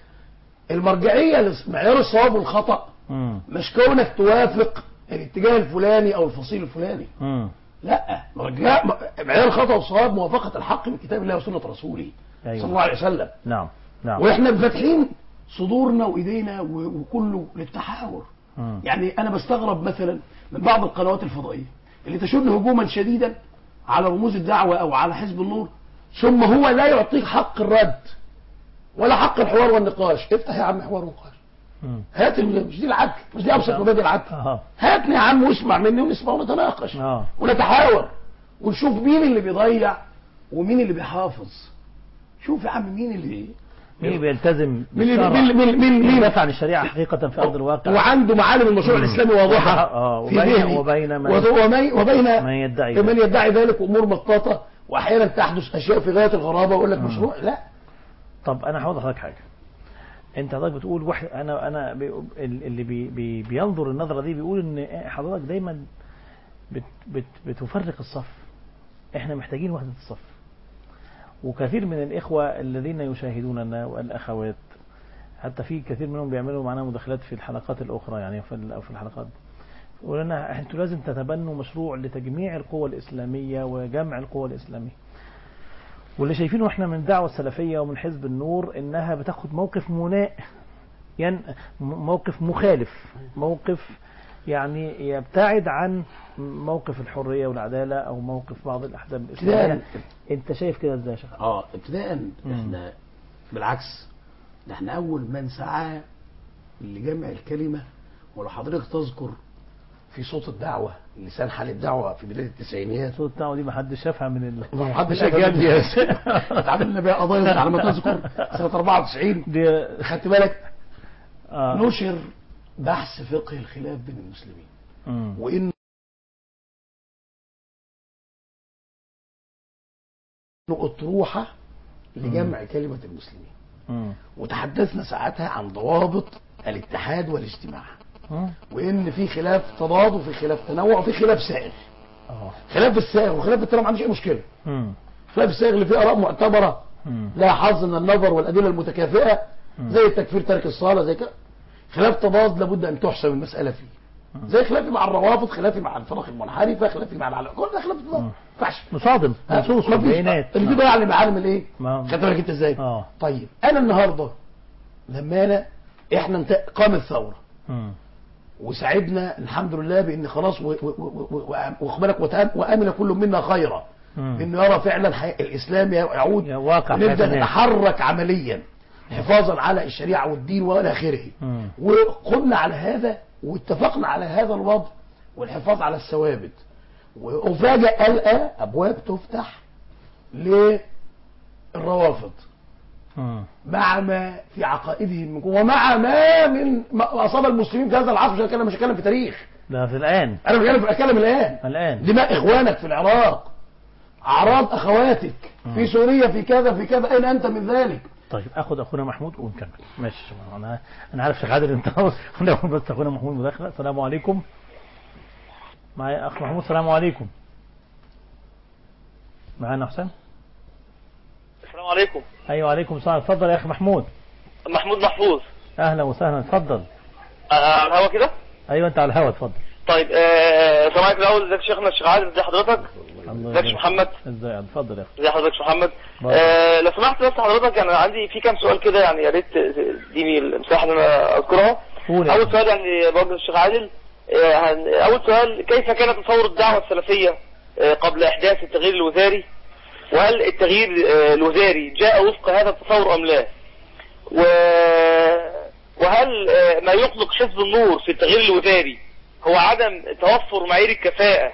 المرجعيه لس- معيار الصواب والخطا مم. مش كونك توافق الاتجاه الفلاني او الفصيل الفلاني مم. لا مرجع معيار الخطا والصواب موافقه الحق من كتاب الله وسنه رسوله أيوة. صلى الله عليه وسلم نعم نعم واحنا فاتحين صدورنا وايدينا و- وكله للتحاور مم. يعني انا بستغرب مثلا من بعض القنوات الفضائيه اللي تشن هجوما شديدا على رموز الدعوه او على حزب النور ثم هو لا يعطيك حق الرد ولا حق الحوار والنقاش افتح يا عم حوار ونقاش مم. هات ال- مش دي العدل مش دي ابسط مبادئ العدل اه هاتني يا عم واسمع مني ونسمع ونتناقش اه ونتحاور ونشوف مين اللي بيضيع ومين اللي بيحافظ شوف يا عم مين اللي مين اللي بيلتزم مين اللي بالشرع؟ مين مين مين, مين مين يدافع عن الشريعة حقيقة في أرض الواقع وعنده معالم المشروع مم. الاسلامي واضحه آه، في وبين- ذهنه. وبين من- وذ- وبين وبين من يدعي من ذلك. يدعي ذلك امور مطاطه واحيانا تحدث اشياء في غايه الغرابه ويقول لك مشروع لا طب انا هقول لحضرتك حاجه انت حضرتك بتقول واحد انا انا بي اللي بي بي بينظر النظره دي بيقول ان حضرتك دايما بت بت بتفرق الصف احنا محتاجين وحده الصف وكثير من الاخوه الذين يشاهدوننا والاخوات حتى في كثير منهم بيعملوا معنا مداخلات في الحلقات الاخرى يعني في ال- او في الحلقات يقول لنا انتوا لازم تتبنوا مشروع لتجميع القوى الاسلاميه وجمع القوى الاسلاميه واللي شايفينه احنا من الدعوة السلفية ومن حزب النور انها بتاخد موقف مناء ين م- موقف مخالف موقف يعني يبتعد عن موقف الحرية والعدالة او موقف بعض الاحزاب الاسلامية ابتداء انت شايف كده ازاي يا شيخ اه ابتداء مم. احنا بالعكس ده احنا اول من سعى لجمع الكلمه ولو حضرتك تذكر في صوت الدعوه لسان حال الدعوه في بدايه التسعينيات صوت الدعوة دي محدش شافها من ال... ما محدش من اجاب الأجانب. يا اتعاملنا بيها قضايا على ما تذكر سنه 94 دي خدت بالك آه. نشر بحث فقه الخلاف بين المسلمين مم. وان اطروحه لجمع كلمه المسلمين مم. وتحدثنا ساعتها عن ضوابط الاتحاد والاجتماع مم. وان في خلاف تضاد وفي خلاف تنوع وفي خلاف سائغ اه خلاف السائغ وخلاف التنوع ما عنديش اي مشكله مم. خلاف السائغ اللي فيه اراء معتبره مم. لها حظ من النظر والادله المتكافئه مم. زي التكفير ترك الصلاه زي كده خلاف تضاد لابد ان تحسم المساله فيه زي خلافي مع الروافض خلافي مع الفرق المنحرفه خلافي مع العلماء كل ده خلاف تضاد ما ينفعش مصادم نصوص ما فيش- وبيانات اللي بيضيع لي معالم الايه؟ ما- خدت بالك انت ازاي؟ اه طيب انا النهارده لما انا احنا انت قامت ثوره مم. وسعدنا الحمد لله بان خلاص و- و- و- و- واخد بالك وتأم- وامن كل منا خيرا مم. انه يرى فعلا حي- الاسلام يعود يا واقع حياة ونبدا الناس. نتحرك عمليا حفاظا على الشريعه والدين والى اخره مم. وقمنا على هذا واتفقنا على هذا الوضع والحفاظ على الثوابت وافاجئ القى ابواب تفتح للروافض مم. مع ما في عقائدهم من قوة، ومع ما من ما اصاب المسلمين في هذا العصر مش هتكلم مش هتكلم في تاريخ ده في الآن انا بتكلم في اتكلم الان الآن دماء اخوانك في العراق اعراض اخواتك في سوريا في كذا في كذا اين انت من ذلك طيب اخد اخونا محمود ونكمل ماشي يا جماعة. انا انا عارف شيخ عادل انت ناخد بس اخونا محمود مداخله السلام عليكم معايا اخ محمود السلام عليكم معانا حسام السلام عليكم ايوه عليكم السلام اتفضل يا اخي محمود محمود محفوظ اهلا وسهلا اتفضل آه، على الهوا كده ايوه انت على الهوا اتفضل طيب آه، السلام عليكم الاول ازيك يا شيخنا الشيخ عادل ازي حضرتك الله ازيك يا يبارك. محمد ازاي اتفضل يا اخي ازي حضرتك يا محمد بارك. آه، لو سمحت بس حضرتك يعني عندي في كام سؤال كده يعني يا ريت تديني المساحه ان انا اذكرها قول يا اول أخي. سؤال يعني بوجه الشيخ عادل آه، هن- اول سؤال كيف كان تصور الدعوه السلفيه آه، قبل احداث التغيير الوزاري وهل التغيير آه، الوزاري جاء وفق هذا التصور ام لا و... وهل آه، ما يطلق حزب النور في التغيير الوزاري هو عدم توفر معايير الكفاءة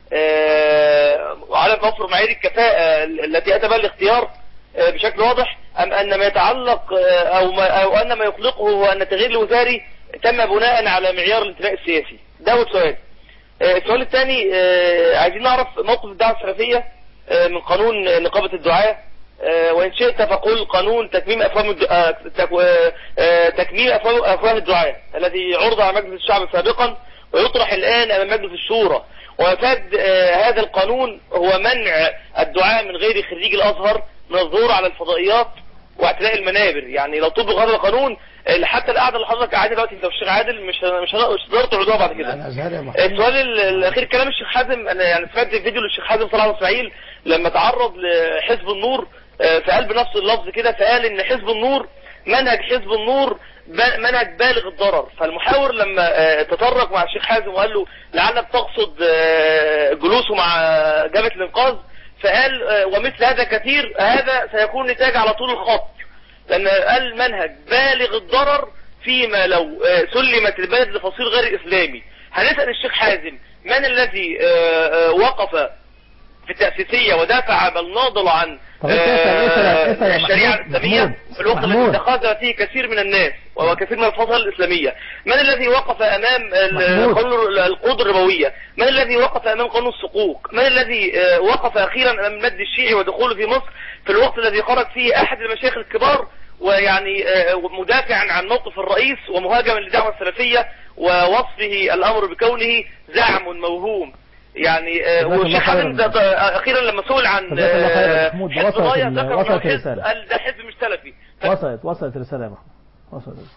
آه، وعدم توفر معايير الكفاءة التي أتى بها الاختيار آه، بشكل واضح أم أن ما يتعلق آه، أو, ما أو أن ما يطلقه هو أن التغيير الوزاري تم بناء على معيار الانتماء السياسي ده أول سؤال آه، السؤال الثاني آه، عايزين نعرف موقف الدعوة السلفية آه، من قانون نقابة الدعاة آه، وإن شئت فقل قانون تكميم أفواه الد- آه، تك- آه، آه، تكميم أفواه أفواه الدعاة الذي عرض على مجلس الشعب سابقا ويطرح الآن أمام مجلس الشورى ومفاد آه، هذا القانون هو منع الدعاة من غير خريج الأزهر من الظهور على الفضائيات واعتداء المنابر يعني لو طبق هذا القانون آه، حتى القعده اللي حضرتك قاعد دلوقتي انت والشيخ عادل مش مش هنقدر- مش هتقدروا تقعدوها بعد كده انا ازهر يا محمود السؤال ال- الاخير كلام الشيخ حازم انا يعني سمعت فيديو للشيخ حازم صلاح أبو اسماعيل لما تعرض لحزب النور آه، فقال بنفس اللفظ كده فقال ان حزب النور منهج حزب النور ب- منهج بالغ الضرر فالمحاور لما آه، تطرق مع الشيخ حازم وقال له لعلك تقصد آه، جلوسه مع جبهة الانقاذ فقال آه، ومثل هذا كثير هذا سيكون نتاج على طول الخط لأن قال منهج بالغ الضرر فيما لو آه، سلمت البلد لفصيل غير إسلامي هنسأل الشيخ حازم من الذي آه، آه، وقف في التأسيسية ودافع بل ناضل عن طب اسأل- اسأل- آه، اسأل يا الشريعة محمود. الإسلامية محمود. في الوقت الذي محمود. اتخذها فيه كثير من الناس وكثير من الفصائل الإسلامية من الذي وقف أمام ال- محمود. قانون القروض الربوية من الذي وقف أمام قانون الصكوك من الذي آه، وقف أخيرا أمام المد الشيعي ودخوله في مصر في الوقت الذي خرج فيه أحد المشايخ الكبار ويعني آه، مدافعا عن موقف الرئيس ومهاجما للدعوة السلفية ووصفه الأمر بكونه زعم موهوم يعني آه، جزاك الله والشيخ خيراً. حازم ده- ده اخيرا لما سئل عن جزاك الله خيراً يا آه، محمود. حزب وصلت راية ال- ذكر وصلت إنه حزب- الرسالة. قال ده حزب مش سلفي وصلت وصلت رسالة يا محمود وصلت رسالة.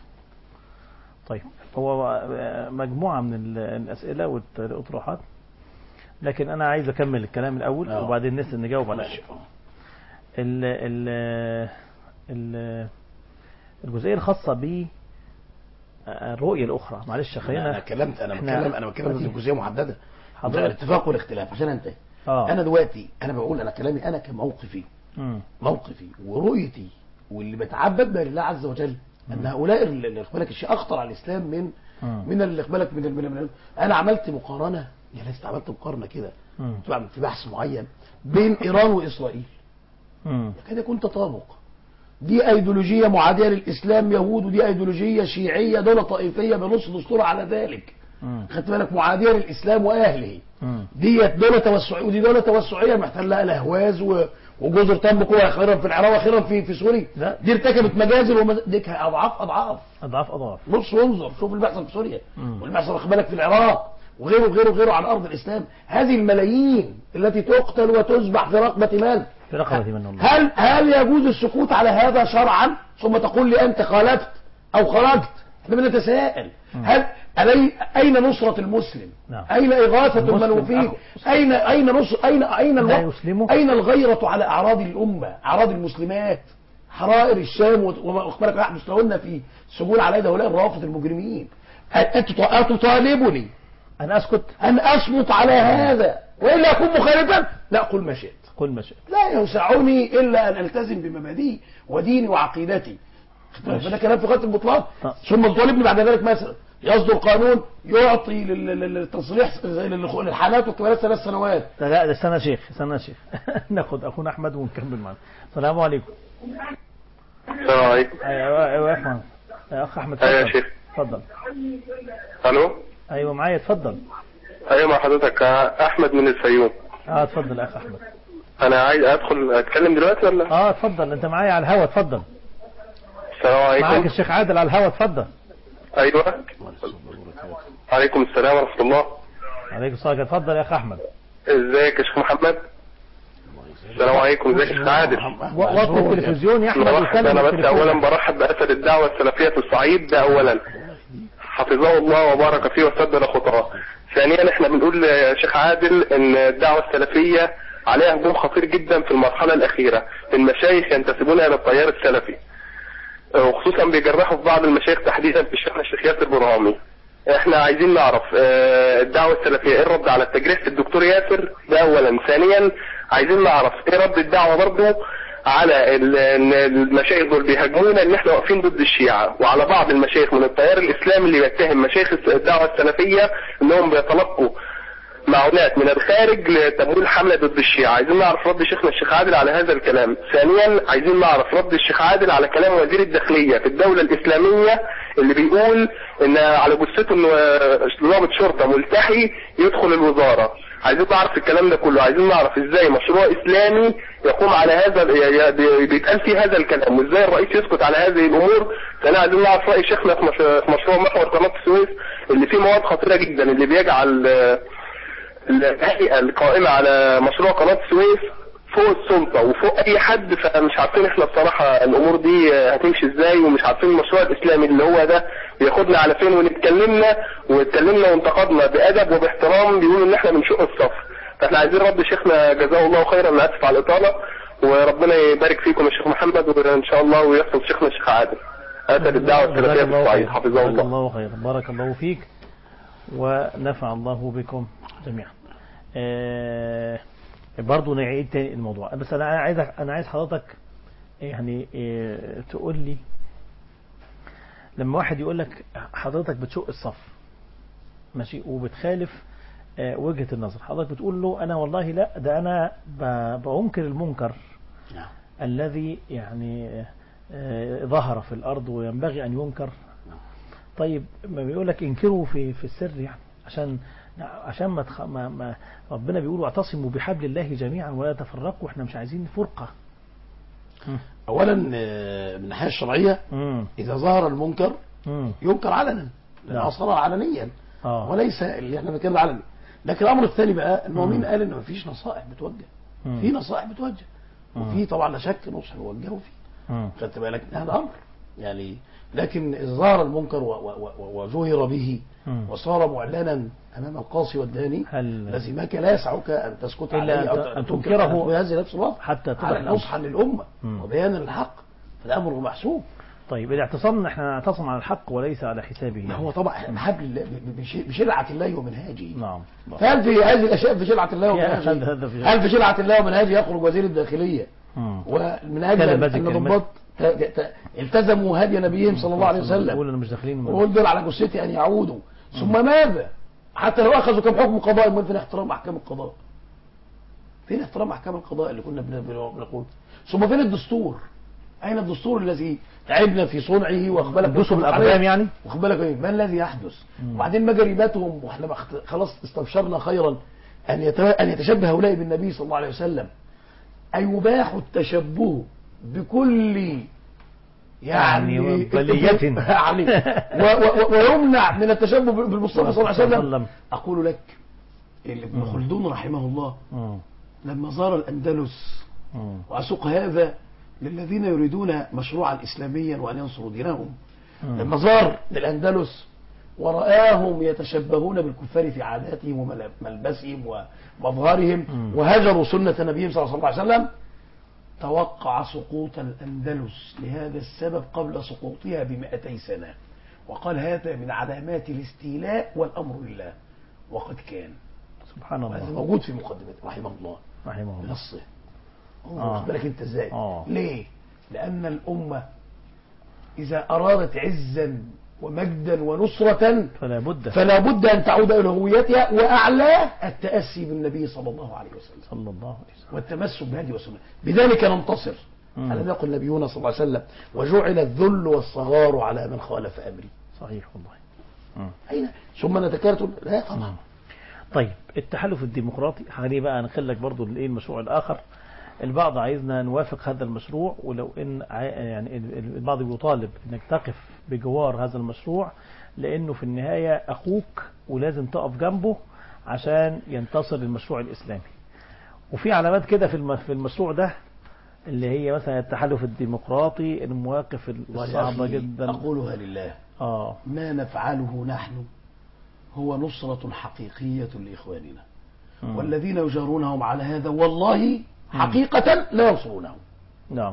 طيب هو آه، مجموعة من ال- الأسئلة والت- والأطروحات لكن أنا عايز أكمل الكلام الأول آه. وبعدين نسأل نجاوب على ماشي. ال ال ال الجزئية الخاصة ب الرؤية الأخرى معلش انا خلينا اتكلمت انا إحنا- بتكلم انا بتكلم في جزئيه محدده حضرتك. الاتفاق والاختلاف عشان انتهي آه. انا دلوقتي انا بقول انا كلامي انا كموقفي مم. موقفي ورؤيتي واللي بتعبد بها لله عز وجل ان هؤلاء اللي اللي اخبالك الشيء اخطر على الاسلام من مم. من اللي اخبالك من من, من انا عملت مقارنه يا ناس عملت مقارنه كده مم. كنت بعمل في بحث معين بين ايران واسرائيل مم. يكاد يكون تطابق دي ايديولوجيه معاديه للاسلام يهود ودي ايديولوجيه شيعيه دوله طائفيه بنص دستور على ذلك مم. خدت بالك معاديه للاسلام واهله مم. ديت دولة توسعية ودي دولة توسعية محتلة الأهواز و... وجزر تنبك وأخيرا في العراق وأخيرا في في سوريا لا. دي ارتكبت مجازر ومز... دي كان أضعاف أضعاف أضعاف أضعاف بص وانظر شوف اللي بيحصل في سوريا مم. واللي بيحصل واخد بالك في العراق وغيره وغيره وغيره على أرض الإسلام هذه الملايين التي تقتل وتذبح في رقبة من في رقبة من الله هل هل يجوز السكوت على هذا شرعا ثم تقول لي أنت خالفت أو خرجت احنا بنتساءل هل ألي أين نصرة المسلم نعم. أين إغاثة المسلم المنوفين أخو. أين أين نصر أين أين لا الوقت يسلمه. أين الغيرة على أعراض الأمة أعراض المسلمات حرائر الشام وت- وما أخبرك يحدث لهن في سجون على يد هؤلاء الروافض المجرمين أنت أتطالبني أنا أسكت أن أصمت على هذا وإلا أكون مخالفا لا قل ما شئت قل ما شئت لا يسعني إلا أن ألتزم بمبادئي وديني وعقيدتي ماشي. فده كلام في غاية البطلان طب. ثم تطالبني بعد ذلك مثلا يصدر قانون يعطي لل- لل- للتصريح لل- للحالات والكبارات ثلاث سنوات لا لا ده استنى يا شيخ استنى يا شيخ ناخد اخونا احمد ونكمل معنا السلام عليكم السلام عليكم ايوه ايوه يا احمد يا اخ احمد أيوة يا اتفضل شيخ. اتفضل الو ايوه معايا اتفضل ايوه مع حضرتك احمد من الفيوم اه اتفضل يا اخ احمد انا عايز ادخل اتكلم دلوقتي ولا اه اتفضل انت معايا على الهوا اتفضل السلام معاك عليكم الشيخ عادل على الهواء اتفضل ايوه عليكم السلام ورحمه الله عليكم الصلاه اتفضل يا اخ احمد ازيك يا شيخ محمد السلام عليكم ازيك يا شيخ عادل و- وطي التلفزيون يا احمد برحب واتكلم انا بس بالتليفون. اولا برحب باسد الدعوه السلفيه في الصعيد ده اولا حفظه الله وبارك فيه وسدد خطاه ثانيا احنا بنقول يا شيخ عادل ان الدعوه السلفيه عليها هجوم خطير جدا في المرحله الاخيره من مشايخ ينتسبون الى التيار السلفي وخصوصا بيجرحوا في بعض المشايخ تحديدا في الشيخ الشيخ ياسر برهامي احنا عايزين نعرف اه، الدعوة السلفية ايه الرد على التجريح في الدكتور ياسر ده اولا ثانيا عايزين نعرف ايه رد الدعوة برضو على ال- ان المشايخ دول بيهاجمونا ان احنا واقفين ضد الشيعة وعلى بعض المشايخ من التيار الاسلامي اللي بيتهم مشايخ الدعوة السلفية انهم بيتلقوا معونات من الخارج لتمويل حملة ضد الشيعة عايزين نعرف رد شيخنا الشيخ عادل على هذا الكلام ثانيا عايزين نعرف رد الشيخ عادل على كلام وزير الداخلية في الدولة الإسلامية اللي بيقول ان على جثته انه ضابط شرطة ملتحي يدخل الوزارة عايزين نعرف الكلام ده كله عايزين نعرف ازاي مشروع اسلامي يقوم على هذا ي- ي- بيتقال فيه هذا الكلام وازاي الرئيس يسكت على هذه الامور ثانيا عايزين نعرف راي شيخنا في مش- في مشروع محور قناه السويس اللي فيه مواد خطيره جدا اللي بيجعل آه، الهيئة القائمة على مشروع قناة السويس فوق السلطة وفوق أي حد فمش عارفين احنا بصراحة الأمور دي هتمشي ازاي ومش عارفين المشروع الإسلامي اللي هو ده بياخدنا على فين ونتكلمنا واتكلمنا وانتقدنا بأدب وباحترام بيقولوا إن احنا بنشق الصف فاحنا عايزين رد شيخنا جزاه الله خيرا أنا آسف على الإطالة وربنا يبارك فيكم يا شيخ محمد وإن شاء الله ويحفظ شيخنا الشيخ عادل أسد الدعوة جزاك السلفية في الله الصعيد خير. حفظه جزاك الله الله خيرا بارك الله فيك ونفع الله بكم جميعا آه برضو نعيد تاني الموضوع بس انا عايز انا عايز حضرتك يعني آه تقول لي لما واحد يقول لك حضرتك بتشق الصف ماشي وبتخالف آه وجهة النظر حضرتك بتقول له انا والله لا ده انا ب- بأنكر المنكر نعم. الذي يعني آه، ظهر في الأرض وينبغي أن ينكر طيب ما بيقول لك انكروا في في السر يعني عشان عشان ما, تخ... ما, ما ربنا بيقول واعتصموا بحبل الله جميعا ولا تفرقوا احنا مش عايزين فرقة اولا آه، من الناحيه الشرعيه امم اذا ظهر المنكر امم ينكر علنا لانه نعم. صار علنيا اه وليس اللي احنا بنتكلم علني لكن الامر الثاني بقى انه مم. مين قال ان مفيش نصائح بتوجه مم. في نصائح بتوجه مم. وفي طبعا لا شك نصح يوجهه فيه مم. خدت بالك هذا امر يعني لكن إذا ظهر المنكر و- و- و- وجهر به مم. وصار معلنا امام القاصي والداني هل لزمك لا يسعك ان تسكت إلا عليه أن أو ت- أن تنكر تنكره في هذه نفس الوقت حتى على تبقى الأمر. نصحا للامه مم. وبيانا للحق فده امر محسوب طيب الاعتصام احنا نعتصم على الحق وليس على حسابه ما يعني. هو طبعا حبل الله ب- بش- بشرعه الله ومنهاجه نعم فهل في هذه الاشياء في شرعه الله في أخذ ومنهاجه هذا في هل في شرعه الله ومنهاجه يخرج وزير الداخليه مم. ومن اجل كلمة ان كلمة. الضباط ت- ت- التزموا هدي نبيهم صلى الله عليه وسلم يقول انا مش داخلين وقول دول على جثتي ان يعودوا ثم ماذا حتى لو اخذوا كم حكم قضائي امال فين احترام احكام القضاء فين احترام احكام القضاء اللي كنا بن- بن- بنقول ثم فين الدستور اين الدستور الذي تعبنا في صنعه واخد بالك دوسوا عليه؟ بالاقدام يعني واخد بالك ايه ما الذي يحدث مم. وبعدين ما جريمتهم واحنا ما اخت- خلاص استبشرنا خيرا ان يت- ان يتشبه هؤلاء بالنبي صلى الله عليه وسلم أن يباح التشبه بكل يعني بلية. يعني و- و- ويمنع من التشبه بالمصطفى صلى الله عليه وسلم وسلم. أقول لك اللي ابن مم. خلدون رحمه الله مم. لما زار الأندلس مم. وأسوق هذا للذين يريدون مشروعا إسلاميا وأن ينصروا دينهم مم. لما زار للأندلس ورآهم يتشبهون بالكفار في عاداتهم وملبسهم ومظهرهم مم. وهجروا سنة نبيهم صلى الله عليه وسلم توقع سقوط الأندلس لهذا السبب قبل سقوطها بمئتي سنة وقال هذا من علامات الاستيلاء والأمر لله وقد كان سبحان وهذا الله موجود في مقدمته رحمه الله رحمه الله بنصه آه. آه. بالك انت ازاي آه. ليه لان الامه اذا ارادت عزا ومجدا ونصرة فلا بد فلا بد ان تعود الى هويتها واعلاه التاسي بالنبي صلى الله عليه وسلم صلى الله عليه وسلم والتمسك بهدي وسنه بذلك ننتصر مم. ألم يقل نبينا صلى الله عليه وسلم وجعل الذل والصغار على من خالف امري صحيح والله مم. اين ثم نتكاتل لا طبعا طيب التحالف الديمقراطي خليني بقى نخلك برضو الايه المشروع الاخر البعض عايزنا نوافق هذا المشروع ولو ان ع- يعني ال- ال- البعض بيطالب انك تقف بجوار هذا المشروع لانه في النهاية اخوك ولازم تقف جنبه عشان ينتصر المشروع الاسلامي وفي علامات كده في الم- في المشروع ده اللي هي مثلا التحالف الديمقراطي المواقف الصعبة ويا أخي جدا أقولها لله اه ما نفعله نحن هو نصرة حقيقية لإخواننا مم. والذين يجارونهم على هذا والله حقيقة لا ينصرونهم نعم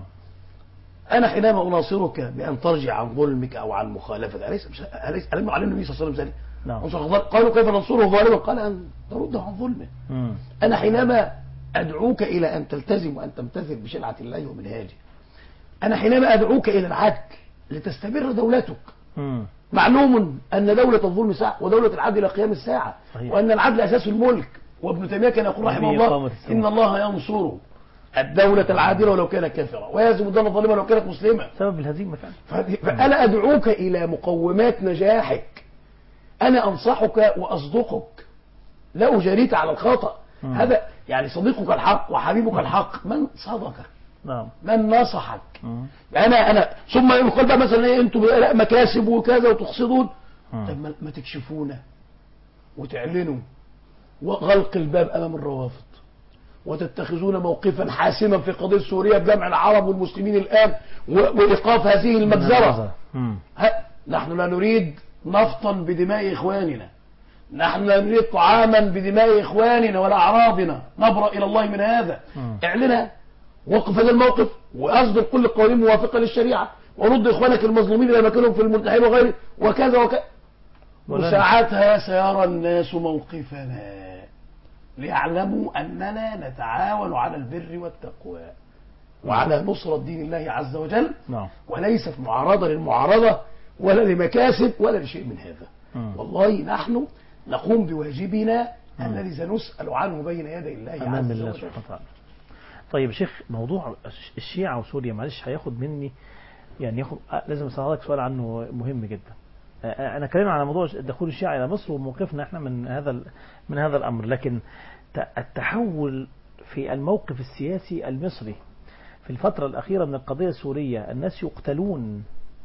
أنا حينما أناصرك بأن ترجع عن ظلمك أو عن مخالفتك أليس مش أليس ألم يعلم النبي صلى الله عليه وسلم ذلك؟ نعم انصر- قالوا كيف ننصره ظالما قال أن ترده عن ظلمه مم. أنا حينما أدعوك إلى أن تلتزم وأن تمتثل بشرعة الله ومنهاجه أنا حينما أدعوك إلى العدل لتستمر دولتك مم. معلوم أن دولة الظلم ساعة ودولة العدل إلى قيام الساعة صحيح. وأن العدل أساس الملك وابن تيمية كان يقول رحمه وبه الله إقامة السماء. إن الله ينصر الدولة العادلة ولو كانت كافرة ويهزم الدولة الظالمة ولو كانت مسلمة سبب الهزيمة فعلا ف- فأنا أدعوك إلى مقومات نجاحك أنا أنصحك وأصدقك لا أجاريك على الخطأ مم. هذا يعني صديقك الحق وحبيبك الحق من صدقك نعم من نصحك مم. انا انا ثم يقول بقى مثلا ايه انتوا لا مكاسب وكذا وتقصدون مم. طب ما- ما تكشفونا وتعلنوا وغلق الباب امام الروافض وتتخذون موقفا حاسما في قضيه سوريا بجمع العرب والمسلمين الان و- وايقاف هذه المجزره مم. ها نحن لا نريد نفطا بدماء إخواننا نحن لا نريد طعاما بدماء إخواننا ولا أعراضنا نبرأ إلى الله من هذا مم. اعلنها وقف هذا الموقف وأصدر كل القوانين موافقة للشريعة ورد إخوانك المظلومين إلى مكانهم في الملتحين وغيره وكذا وكذا ولن- وساعتها سيرى الناس موقفنا ليعلموا أننا نتعاون على البر والتقوى وعلى نصرة دين الله عز وجل نعم وليست معارضة للمعارضة ولا لمكاسب ولا لشيء من هذا مم. والله نحن نقوم بواجبنا الذي سنسأل عنه بين يدي الله امام عز الله وجل سبحانه وتعالى طيب يا شيخ موضوع الش- الشيعة وسوريا معلش هياخد مني يعني ياخد آه، لازم اسالك سؤال عنه مهم جدا آه، آه، انا اتكلم على موضوع دخول الشيعة الى مصر وموقفنا احنا من هذا ال- من هذا الامر لكن ت- التحول في الموقف السياسي المصري في الفترة الأخيرة من القضية السورية الناس يقتلون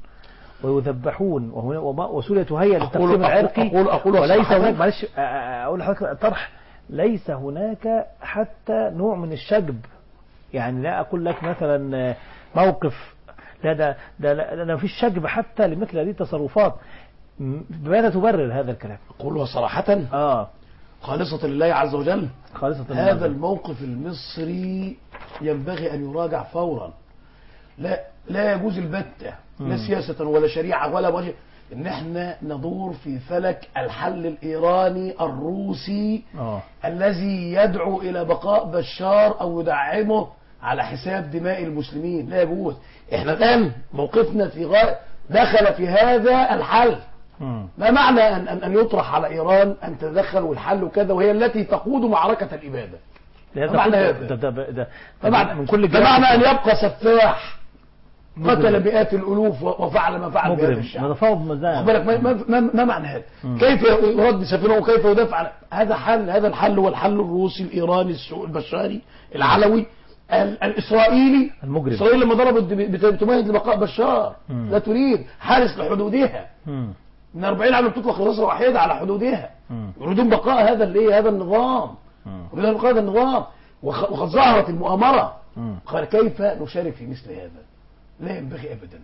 ويذبحون وهنا- وما- وسوريا تهيأ أقول- للتقسيم أقول- العرقي أقول- أقول وليس صراحة. هناك معلش آه، آه، أقول لحضرتك طرح ليس هناك حتى نوع من الشجب يعني لا أقول لك مثلا آه، موقف لا ده ده لا ده ما فيش شجب حتى لمثل هذه التصرفات م- بماذا تبرر هذا الكلام؟ أقولها صراحة اه خالصة لله عز وجل خالصة هذا لله. الموقف المصري ينبغي أن يراجع فورا لا لا يجوز البتة لا مم. سياسة ولا شريعة ولا وجه ان احنا ندور في فلك الحل الايراني الروسي اه الذي يدعو الى بقاء بشار او يدعمه على حساب دماء المسلمين لا يجوز احنا الان موقفنا في غاية دخل في هذا الحل مم. ما معنى أن, أن, أن يطرح على إيران أن تتدخل والحل وكذا وهي التي تقود معركة الإبادة ده ما معنى ده هذا؟ ده ده, ده, ما معنى من كل ما جانب معنى أن يبقى سفاح مجرم. قتل مئات الألوف و- وفعل ما فعل بهذا مجرم الشعب متفاوض واخد مزايا بالك ما, ما, ما, ما معنى هذا مم. كيف يرد سفينه وكيف يدافع عن هذا حل هذا الحل هو الحل الروسي الإيراني السو- البشاري العلوي ال- الإسرائيلي المجرم إسرائيل لما ضربت بت- بتمهد لبقاء بشار مم. لا تريد حارس لحدودها مم. من 40 عام بتطلق رصاصة واحدة على حدودها مم. يريدون بقاء هذا الايه هذا النظام مم. يريدون بقاء هذا النظام وخ- وقد ظهرت المؤامرة مم. قال كيف نشارك في مثل هذا لا ينبغي ابدا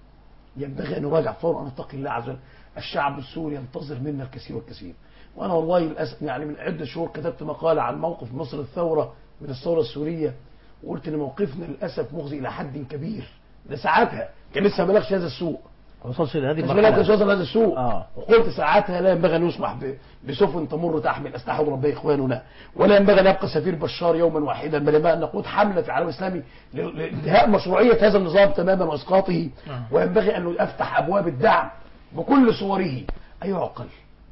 ينبغي ان نراجع فورا ونتقي الله عز وجل الشعب السوري ينتظر منا الكثير والكثير وانا والله للاسف يعني من عده شهور كتبت مقاله عن موقف مصر الثوره من الثوره السوريه وقلت ان موقفنا للاسف مخزي الى حد كبير ده ساعتها كان لسه ما بلغش هذا السوء ما وصلش لهذه لسه ما بلغش المرحلة هذا السوء اه وقلت ساعتها لا ينبغي ان يسمح ب- بسفن تمر تحمل اسلحه ربي اخواننا ولا ينبغي ان يبقى سفير بشار يوما واحدا بل ينبغي ان نقود حمله في العالم الاسلامي ل- لانتهاء مشروعيه هذا النظام تماما واسقاطه آه. وينبغي ان افتح ابواب الدعم بكل صوره ايعقل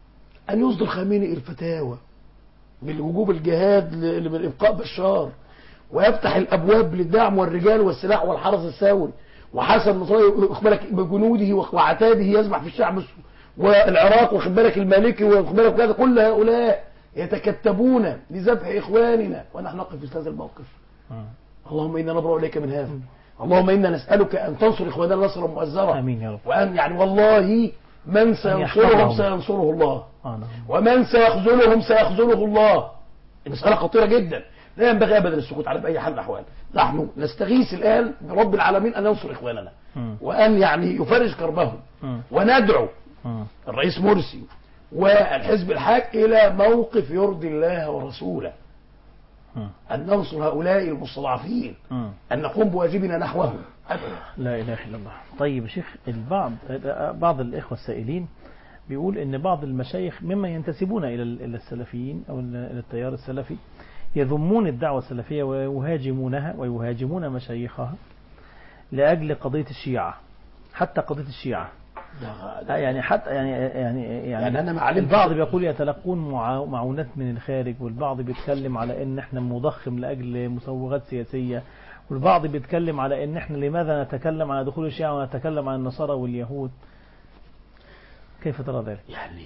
ان يصدر خامنئي الفتاوى بالوجوب الجهاد ل- ل- لابقاء بشار ويفتح الابواب للدعم والرجال والسلاح والحرس الثوري وحسن نصري واخد بالك بجنوده وعتاده يسبح في الشعب الس- والعراق واخد بالك المالكي واخد بالك كذا كل هؤلاء يتكتبون لذبح اخواننا ونحن نقف في هذا الموقف آه. اللهم انا نبرأ اليك من هذا اللهم انا نسالك ان تنصر اخواننا نصرا مؤزرا امين يا رب وان يعني والله من سينصرهم يحفظهم. سينصره الله آه نعم. ومن سيخذلهم سيخذله الله المسألة خطيرة جدا لا ينبغي أبدا السكوت على بأي حال من الأحوال نحن نستغيث الآن برب العالمين أن ينصر إخواننا مم. وأن يعني يفرج كربهم مم. وندعو مم. الرئيس مرسي والحزب الحاك إلى موقف يرضي الله ورسوله مم. أن ننصر هؤلاء المستضعفين مم. أن نقوم بواجبنا نحوهم أبدا لا اله الا الله طيب يا شيخ البعض بعض الاخوه السائلين بيقول ان بعض المشايخ ممن ينتسبون الى ال- الى السلفيين او الى إلى التيار السلفي يذمون الدعوه السلفيه ويهاجمونها ويهاجمون مشايخها لاجل قضيه الشيعه حتى قضيه الشيعه ده- آه يعني حتى يعني يعني يعني, يعني أنا ما علمتش- البعض بيقول يتلقون معا- معونات من الخارج والبعض بيتكلم على ان احنا مضخم لاجل مسوغات سياسيه والبعض بيتكلم على ان احنا لماذا نتكلم عن دخول الشيعة ونتكلم عن النصارى واليهود كيف ترى ذلك يعني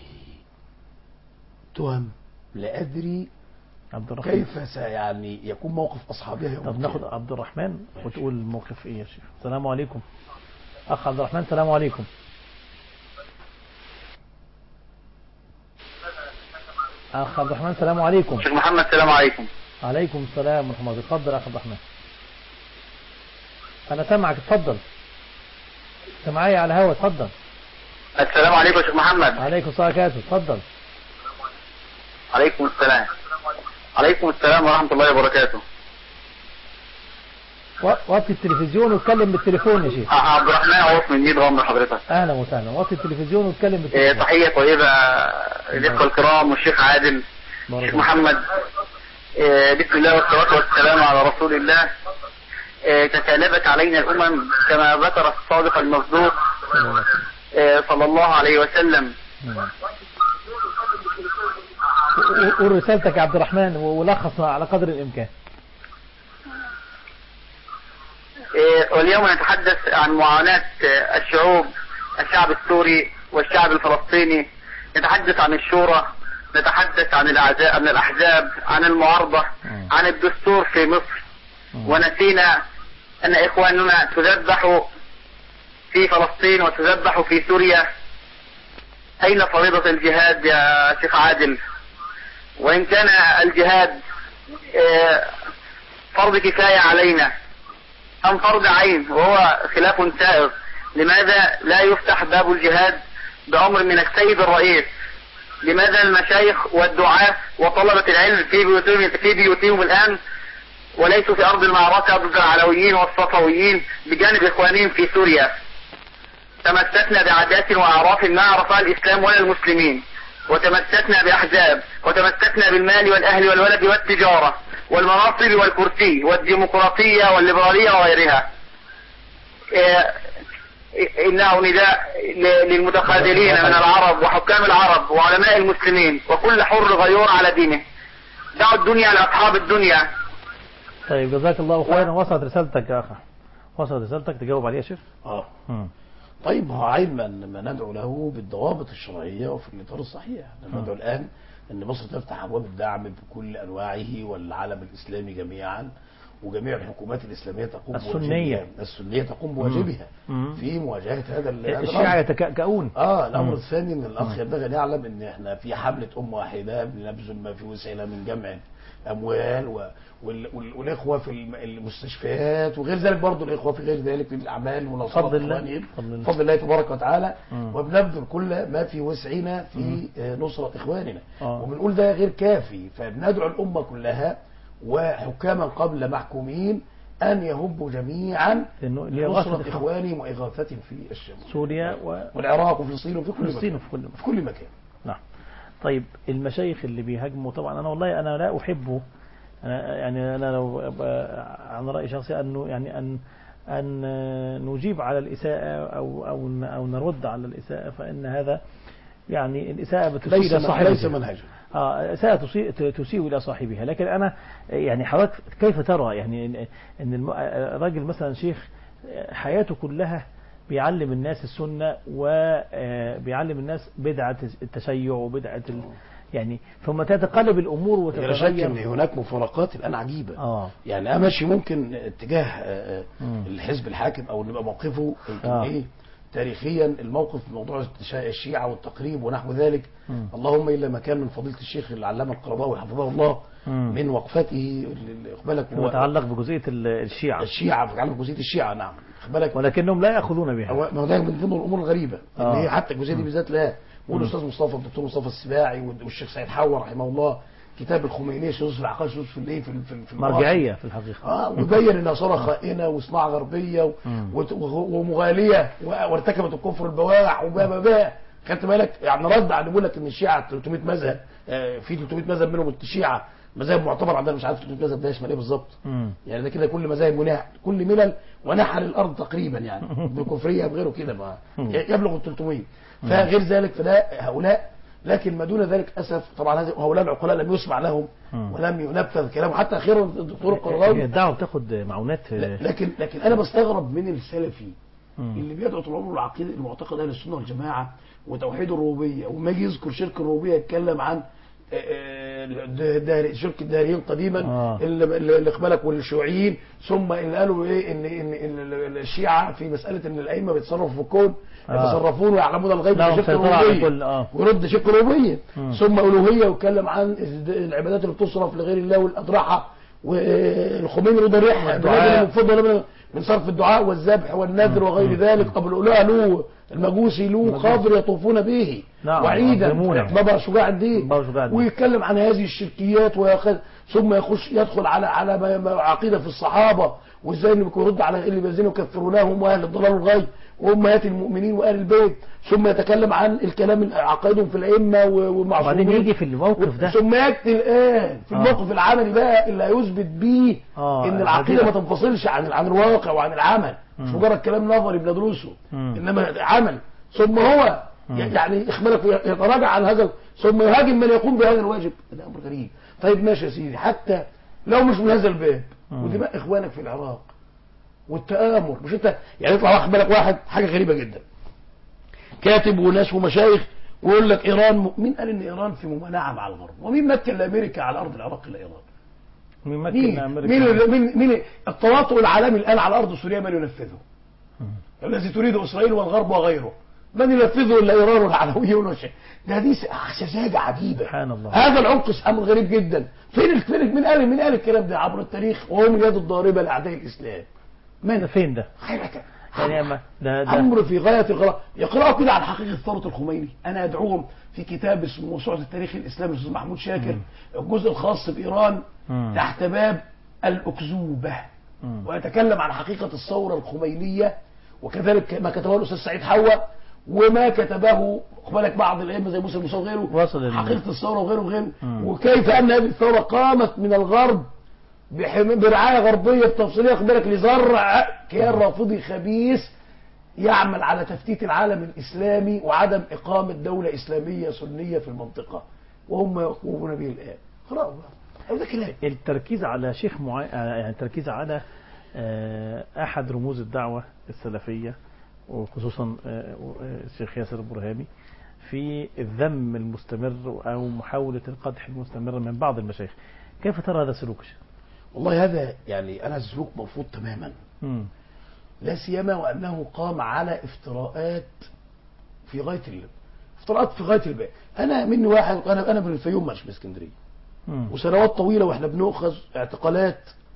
تهم لا أدري عبد الرحمن كيف سيعني يكون موقف أصحابها يوم طب ناخد القيامة. عبد الرحمن وتقول الموقف ايه يا شيخ السلام عليكم اخ عبد الرحمن السلام عليكم اخ عبد الرحمن السلام عليكم شيخ محمد السلام عليكم عليكم السلام ورحمة الله اتفضل يا أخ عبد الرحمن أنا سامعك اتفضل أنت معايا على الهوا اتفضل السلام عليكم يا شيخ محمد عليكم السلام وبركاته اتفضل عليكم السلام عليكم السلام ورحمة الله وبركاته و- وطي التلفزيون واتكلم بالتليفون يا شيخ آه، عبد الرحمن عوف من ميد غمر حضرتك أهلا وسهلا وطي التلفزيون واتكلم آه، بالتليفون تحية طيبة للإخوة الكرام والشيخ عادل بارك الشيخ الله. محمد آه، بسم الله والصلاة والسلام على رسول الله آه، تكالبت علينا الأمم كما ذكر الصادق المصدوق صلى الله عليه وسلم. آه، صلى الله عليه وسلم نعم. و- قول رسالتك يا عبد الرحمن و- ولخص على قدر الإمكان آه، واليوم نتحدث عن معاناة آه، الشعوب الشعب السوري والشعب الفلسطيني نتحدث عن الشورى نتحدث عن الأعزاء عن الأحزاب عن المعارضة مم. عن الدستور في مصر مم. ونسينا أن إخواننا تذبح في فلسطين وتذبح في سوريا أين فريضة الجهاد يا شيخ عادل وإن كان الجهاد آه، فرض كفاية علينا أم فرض عين وهو خلاف سائغ لماذا لا يفتح باب الجهاد بأمر من السيد الرئيس لماذا المشايخ والدعاة وطلبة العلم في بيوتهم في بيوتهم الآن وليسوا في أرض المعركة ضد العلويين والصفويين بجانب إخوانهم في سوريا تمسكنا بعادات وأعراف ما عرفها الإسلام ولا المسلمين وتمسكنا بأحزاب وتمسكنا بالمال والأهل والولد والتجارة والمناصب والكرسي والديمقراطية والليبرالية وغيرها إيه، إيه، إنه نداء ل- للمتخاذلين من العرب وحكام العرب وعلماء المسلمين وكل حر غيور على دينه دعوا الدنيا لأصحاب الدنيا طيب جزاك الله خيرا وصلت رسالتك يا أخ وصلت رسالتك تجاوب عليها يا شيخ آه. مم. طيب هو علما ما ندعو له بالضوابط الشرعية وفي الإطار الصحيح مم. ندعو الآن أن مصر تفتح أبواب الدعم بكل أنواعه والعالم الإسلامي جميعا وجميع الحكومات الإسلامية تقوم السنية. بواجبها السنية تقوم بواجبها مم. في مواجهة هذا ال- هذا الشيعة الأمر يتكأكؤون اه الامر مم. الثاني ان الاخ مم. ينبغي ان يعلم ان احنا في حمله ام واحده بنبذل ما في وسعنا من جمع اموال و... وال... وال... والاخوه في الم- المستشفيات وغير ذلك برضه الاخوه في غير ذلك من الاعمال ونصرة بفضل الله. اخوانهم بفضل الله. بفضل الله تبارك وتعالى مم. وبنبذل كل ما في وسعنا في آه، نصره اخواننا آه. وبنقول ده غير كافي فبندعو الامه كلها وحكاما قبل محكومين ان يهبوا جميعا لأنه لإغاثة لنصره الإخوان. اخوانهم واغاثتهم في الشمال سوريا و... والعراق وفلسطين وفي كل فلسطين مكان وفي كل مكان. في كل مكان نعم طيب المشايخ اللي بيهاجموا طبعا انا والله انا لا احبه أنا يعني انا لو أبقى عن راي شخصي انه يعني ان ان نجيب على الاساءه او او او نرد على الاساءه فان هذا يعني الاساءه بتسيء ليس الى من- صاحبها ليس منهجا اه اساءه تسيء تسيء الى صاحبها لكن انا يعني حضرتك كيف ترى يعني ان ان الم- الراجل مثلا شيخ حياته كلها بيعلم الناس السنه وبيعلم الناس بدعه التشيع وبدعه ال... يعني ثم تتقلب الامور لا شك ان وتتغير هناك مفارقات الان عجيبه اه يعني انا ماشي ممكن اتجاه آه، آه، مم. الحزب الحاكم او اللي يبقى موقفه يمكن آه. ايه تاريخيا الموقف في موضوع الشا- الشيعه والتقريب ونحو ذلك مم. اللهم الا ما كان من فضيله الشيخ العلامه القرضاوي حفظه الله مم. من وقفته اللي اقبلك فيما يتعلق بجزئيه ال- الشيعه الشيعه في علم جزئيه الشيعه نعم اقبلك ولكنهم لا ياخذون بها هو ما هو ده من ضمن الامور الغريبه آه. اللي هي حتى الجزئيه دي بالذات لا مم. والاستاذ مصطفى الدكتور مصطفى السباعي والشيخ سعيد حوا رحمه الله كتاب الخمينيه شذوذ في العقائد شذوذ في الايه في في في المواقف. مرجعيه في الحقيقه اه وبين انها صوره خائنه وصناعه غربيه و- مم. وت- وغ- ومغاليه و- وارتكبت الكفر البواح وبا با خدت بالك يعني رد على بيقول لك ان الشيعه 300 مذهب آه، في 300 مذهب منهم الشيعه مذاهب معتبر عندنا مش عارف 300 مذهب ده يشمل ايه بالظبط مم. يعني ده كده كل مذاهب مناح كل ملل ونحل الارض تقريبا يعني بكفريه بغيره كده ما مم. يبلغ ال 300 فغير ذلك فده هؤلاء لكن ما دون ذلك اسف طبعا هذه هؤلاء العقلاء لم يسمع لهم مم. ولم ينفذ كلامه حتى اخيرا الدكتور هي القرضاوي الدعوه بتاخد معونات لا- لكن لكن انا بستغرب من السلفي مم. اللي بيدعو طول عمره العقيده المعتقد اهل السنه والجماعه وتوحيد الربوبيه وما يجي يذكر شرك الربوبيه يتكلم عن آه، آه، الدار- شرك الداريين قديما آه. اللي اللي اقبلك والشيوعيين ثم اللي قالوا ايه ان ان إن ال- الشيعه في مساله ان الائمه بيتصرفوا في الكون آه. يتصرفون ويعلمون الغيب لهم بشرك سيطرة على الربوبيه كل- آه. ويرد شرك الربوبيه مم. ثم الوهيه ويتكلم عن العبادات اللي بتصرف لغير الله والاضرحه والخميني له ضريح والدعاء. من فضل من من صرف الدعاء والذبح والنذر وغير ذلك قبل له له المجوسي له قبر يطوفون به نعم، وعيدا يعظمونه. بابا شجاع الدين بابا شجاع الدين. ويتكلم عن هذه الشركيات ويأخذ ثم يخش يدخل على على ما- ما عقيده في الصحابه وازاي انه يرد على اللي بيزين يكفرونهم واهل الضلال والغي وامهات المؤمنين واهل البيت ثم يتكلم عن الكلام عقائدهم في الائمه و- والمعصومين وبعدين يجي في الموقف ده ثم ياتي الان في آه. الموقف العملي بقى اللي هيثبت بيه آه، ان العقيده هذه- ما تنفصلش عن عن الواقع وعن العمل مش مم. مجرد كلام نظري بندرسه مم. انما عمل ثم هو مم. يعني اخبارك يتراجع عن هذا ثم يهاجم من يقوم بهذا الواجب ده امر غريب طيب ماشي يا سيدي حتى لو مش من هذا الباب مم. ودماء اخوانك في العراق والتآمر مش انت يعني يطلع واخد بالك واحد حاجه غريبه جدا كاتب وناس ومشايخ ويقول لك ايران م... مين قال ان ايران في ممانعه مع الغرب ومين مكن لامريكا على ارض العراق الا ايران مين مين مكن امريكا مين اللي- مين مين التواطؤ العالمي الان على ارض سوريا من ينفذه الذي تريد اسرائيل والغرب وغيره من ينفذه الا ايران والعلويون والشيء ده دي س- سذاجه عجيبه سبحان الله. هذا العنقس امر غريب جدا فين فين مين قال مين قال الكلام ده عبر التاريخ وهو من اليد الضاربه لاعداء الاسلام ده من فين ده حيرك يعني أما ده ده امر في غايه الغرابه يقراوا كده عن حقيقه ثوره الخميني انا ادعوهم في كتاب اسمه موسوعه التاريخ الاسلامي الاستاذ محمود شاكر الجزء الخاص بايران مم. تحت باب الاكذوبه مم. ويتكلم عن حقيقه الثوره الخمينيه وكذلك ما كتبه الاستاذ سعيد حوا وما كتبه خد بالك بعض الائمه زي موسى الموسى وغيره وصل ال- حقيقه الثوره وغيره وغيره مم. وكيف ان هذه الثوره قامت من الغرب بحم- برعايه غربيه بتفصيليه خد بالك لزرع كيان رافضي خبيث يعمل على تفتيت العالم الاسلامي وعدم اقامه دوله اسلاميه سنيه في المنطقه وهم يقومون به الان خلاص هذا كلام التركيز على شيخ معين يعني التركيز على آه، احد رموز الدعوه السلفيه وخصوصا آه، الشيخ ياسر البرهامي في الذم المستمر او محاوله القدح المستمر من بعض المشايخ كيف ترى هذا السلوك يا شيخ؟ والله هذا يعني انا السلوك مرفوض تماما مم. لا سيما وانه قام على افتراءات في غايه ال... افتراءات في غايه الباء انا مني واحد انا انا من الفيوم مش من اسكندريه مم. وسنوات طويله واحنا بنؤخذ اعتقالات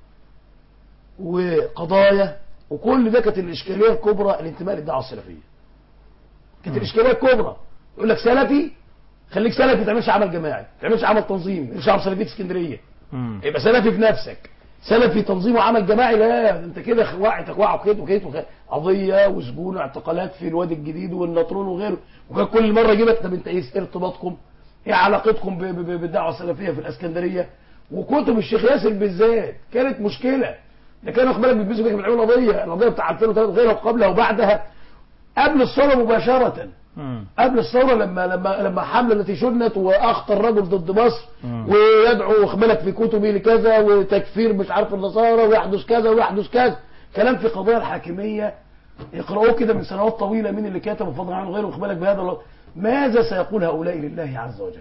وقضايا وكل ده كانت الاشكاليه الكبرى الانتماء للدعوه السلفيه كانت الاشكاليه الكبرى يقول لك سلفي خليك سلفي ما تعملش عمل جماعي ما تعملش عمل تنظيم ما تعملش عمل سلفيه اسكندريه مم. يبقى سلفي في نفسك سلفي تنظيم وعمل جماعي لا انت كده وقع تكوع وكده وكده وكده. قضيه وسجون واعتقالات في الوادي الجديد والنطرون وغيره وكان كل مره يجيبك طب انت ايه ارتباطكم؟ ايه علاقتكم ب- ب- بالدعوه السلفيه في الاسكندريه؟ وكتب الشيخ ياسر بالذات كانت مشكله ده كانوا واخد بالك بيلبسوا كده بيعملوا قضيه القضيه بتاع 2003 وغيرها وقبلها وبعدها قبل الثوره مباشره مم. قبل الثوره لما لما لما حمله التي شنت واخطر رجل ضد مصر مم. ويدعو واخبالك في كتبه لكذا وتكفير مش عارف النصارى ويحدث كذا ويحدث كذا كلام في قضايا الحاكميه يقرأوه كده من سنوات طويله مين اللي كتب وفضل عنه غيره واخبالك بهذا الله. ماذا سيقول هؤلاء لله عز وجل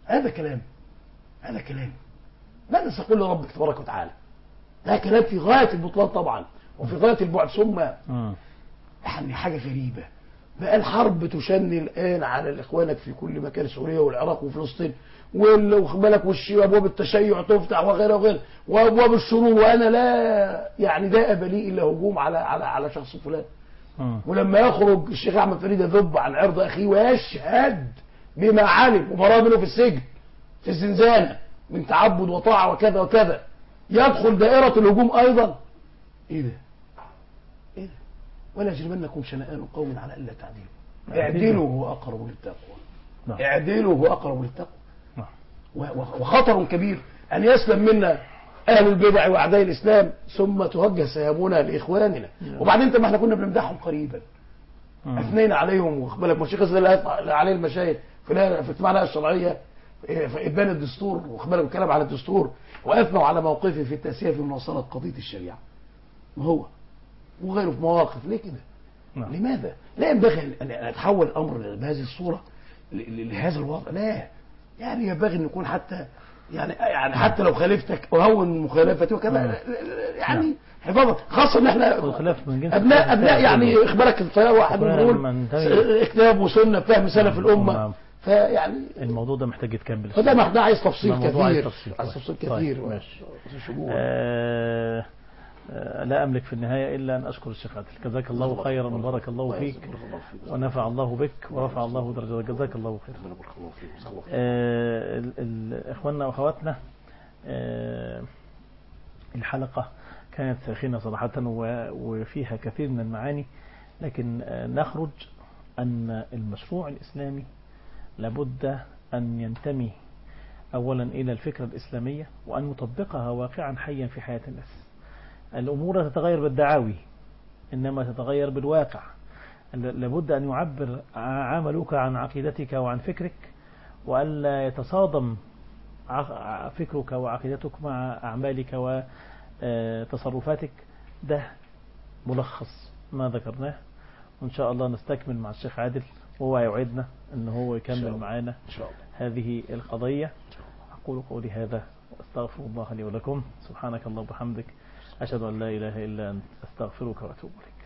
هذا كلام هذا كلام ماذا سأقول لربك تبارك وتعالى ده كلام في غاية البطلان طبعا وفي غاية البعد ثم مم. يعني حاجة غريبة بقى الحرب تشن الآن على الإخوانك في كل مكان سوريا والعراق وفلسطين وال- واخد بالك والشي وابواب التشيع تفتح وغيره وغيره وابواب الشرور وانا لا يعني لا ابى لي الا هجوم على على على شخص فلان مم. ولما يخرج الشيخ احمد فريد يذب عن عرض اخيه ويشهد بما علم وبراه منه في السجن في الزنزانه من تعبد وطاعه وكذا وكذا يدخل دائره الهجوم ايضا ايه ده؟ ايه ده؟ ولا يجرمنكم شنآن قوم على الا تعديلوا اعدلوا هو اقرب للتقوى نعم. اعدلوا هو اقرب للتقوى نعم. و- و- وخطر كبير أن يسلم منا أهل البدع وأعداء الإسلام ثم توجه سهامنا لإخواننا وبعدين طب ما احنا كنا بنمدحهم قريبا مم. أثنينا عليهم واخد بالك ما الشيخ اللي عليه المشايخ في لا- في اجتماع الهيئة الشرعية إيه، في إبان الدستور واخد بالك الكلام على الدستور وأثنوا على موقفه في التأسية في مناصرة قضية الشريعة ما هو وغيره في مواقف ليه كده؟ نعم. لماذا؟ لا ينبغي أن أن يتحول الأمر بهذه الصورة ل- ل- لهذا الوضع لا يعني ينبغي أن يكون حتى يعني يعني حتى لو خالفتك أهون مخالفتي وكذا يعني حفاظا خاصة ان احنا والخلاف من جنس ابناء الخلاف ابناء يعني كله. اخبارك الطيار واحد كلنا بنقول لما ننتهي- كتاب وسنه فهم سلف نعم. الامه نعم. فيعني الموضوع ده محتاج يتكمل فده ما- ده عايز تفصيل الموضوع عايز كثير تفصيل. عايز تفصيل طيب. كثير ماشي. شجوع. آه، آه، لا أملك في النهاية إلا أن أشكر الشيخ عادل جزاك الله خيرا وبارك الله فيك ونفع الله بك ورفع الله درجتك جزاك الله خيرا آه، ال- ال- إخواننا وأخواتنا آه، الحلقة كانت ساخنة صراحة و- وفيها كثير من المعاني لكن آه، نخرج أن المشروع الإسلامي لابد أن ينتمي أولا إلى الفكرة الإسلامية وأن يطبقها واقعا حيا في حياة الناس الأمور لا تتغير بالدعاوي إنما تتغير بالواقع ل- لابد أن يعبر ع- عملك عن عقيدتك وعن فكرك وألا يتصادم ع- فكرك وعقيدتك مع أعمالك وتصرفاتك ده ملخص ما ذكرناه وإن شاء الله نستكمل مع الشيخ عادل وهو يوعدنا أن هو شاء يكمل الله. معنا ان شاء الله هذه القضية أقول قولي هذا وأستغفر الله لي ولكم سبحانك اللهم وبحمدك أشهد أن لا إله إلا أنت أستغفرك وأتوب إليك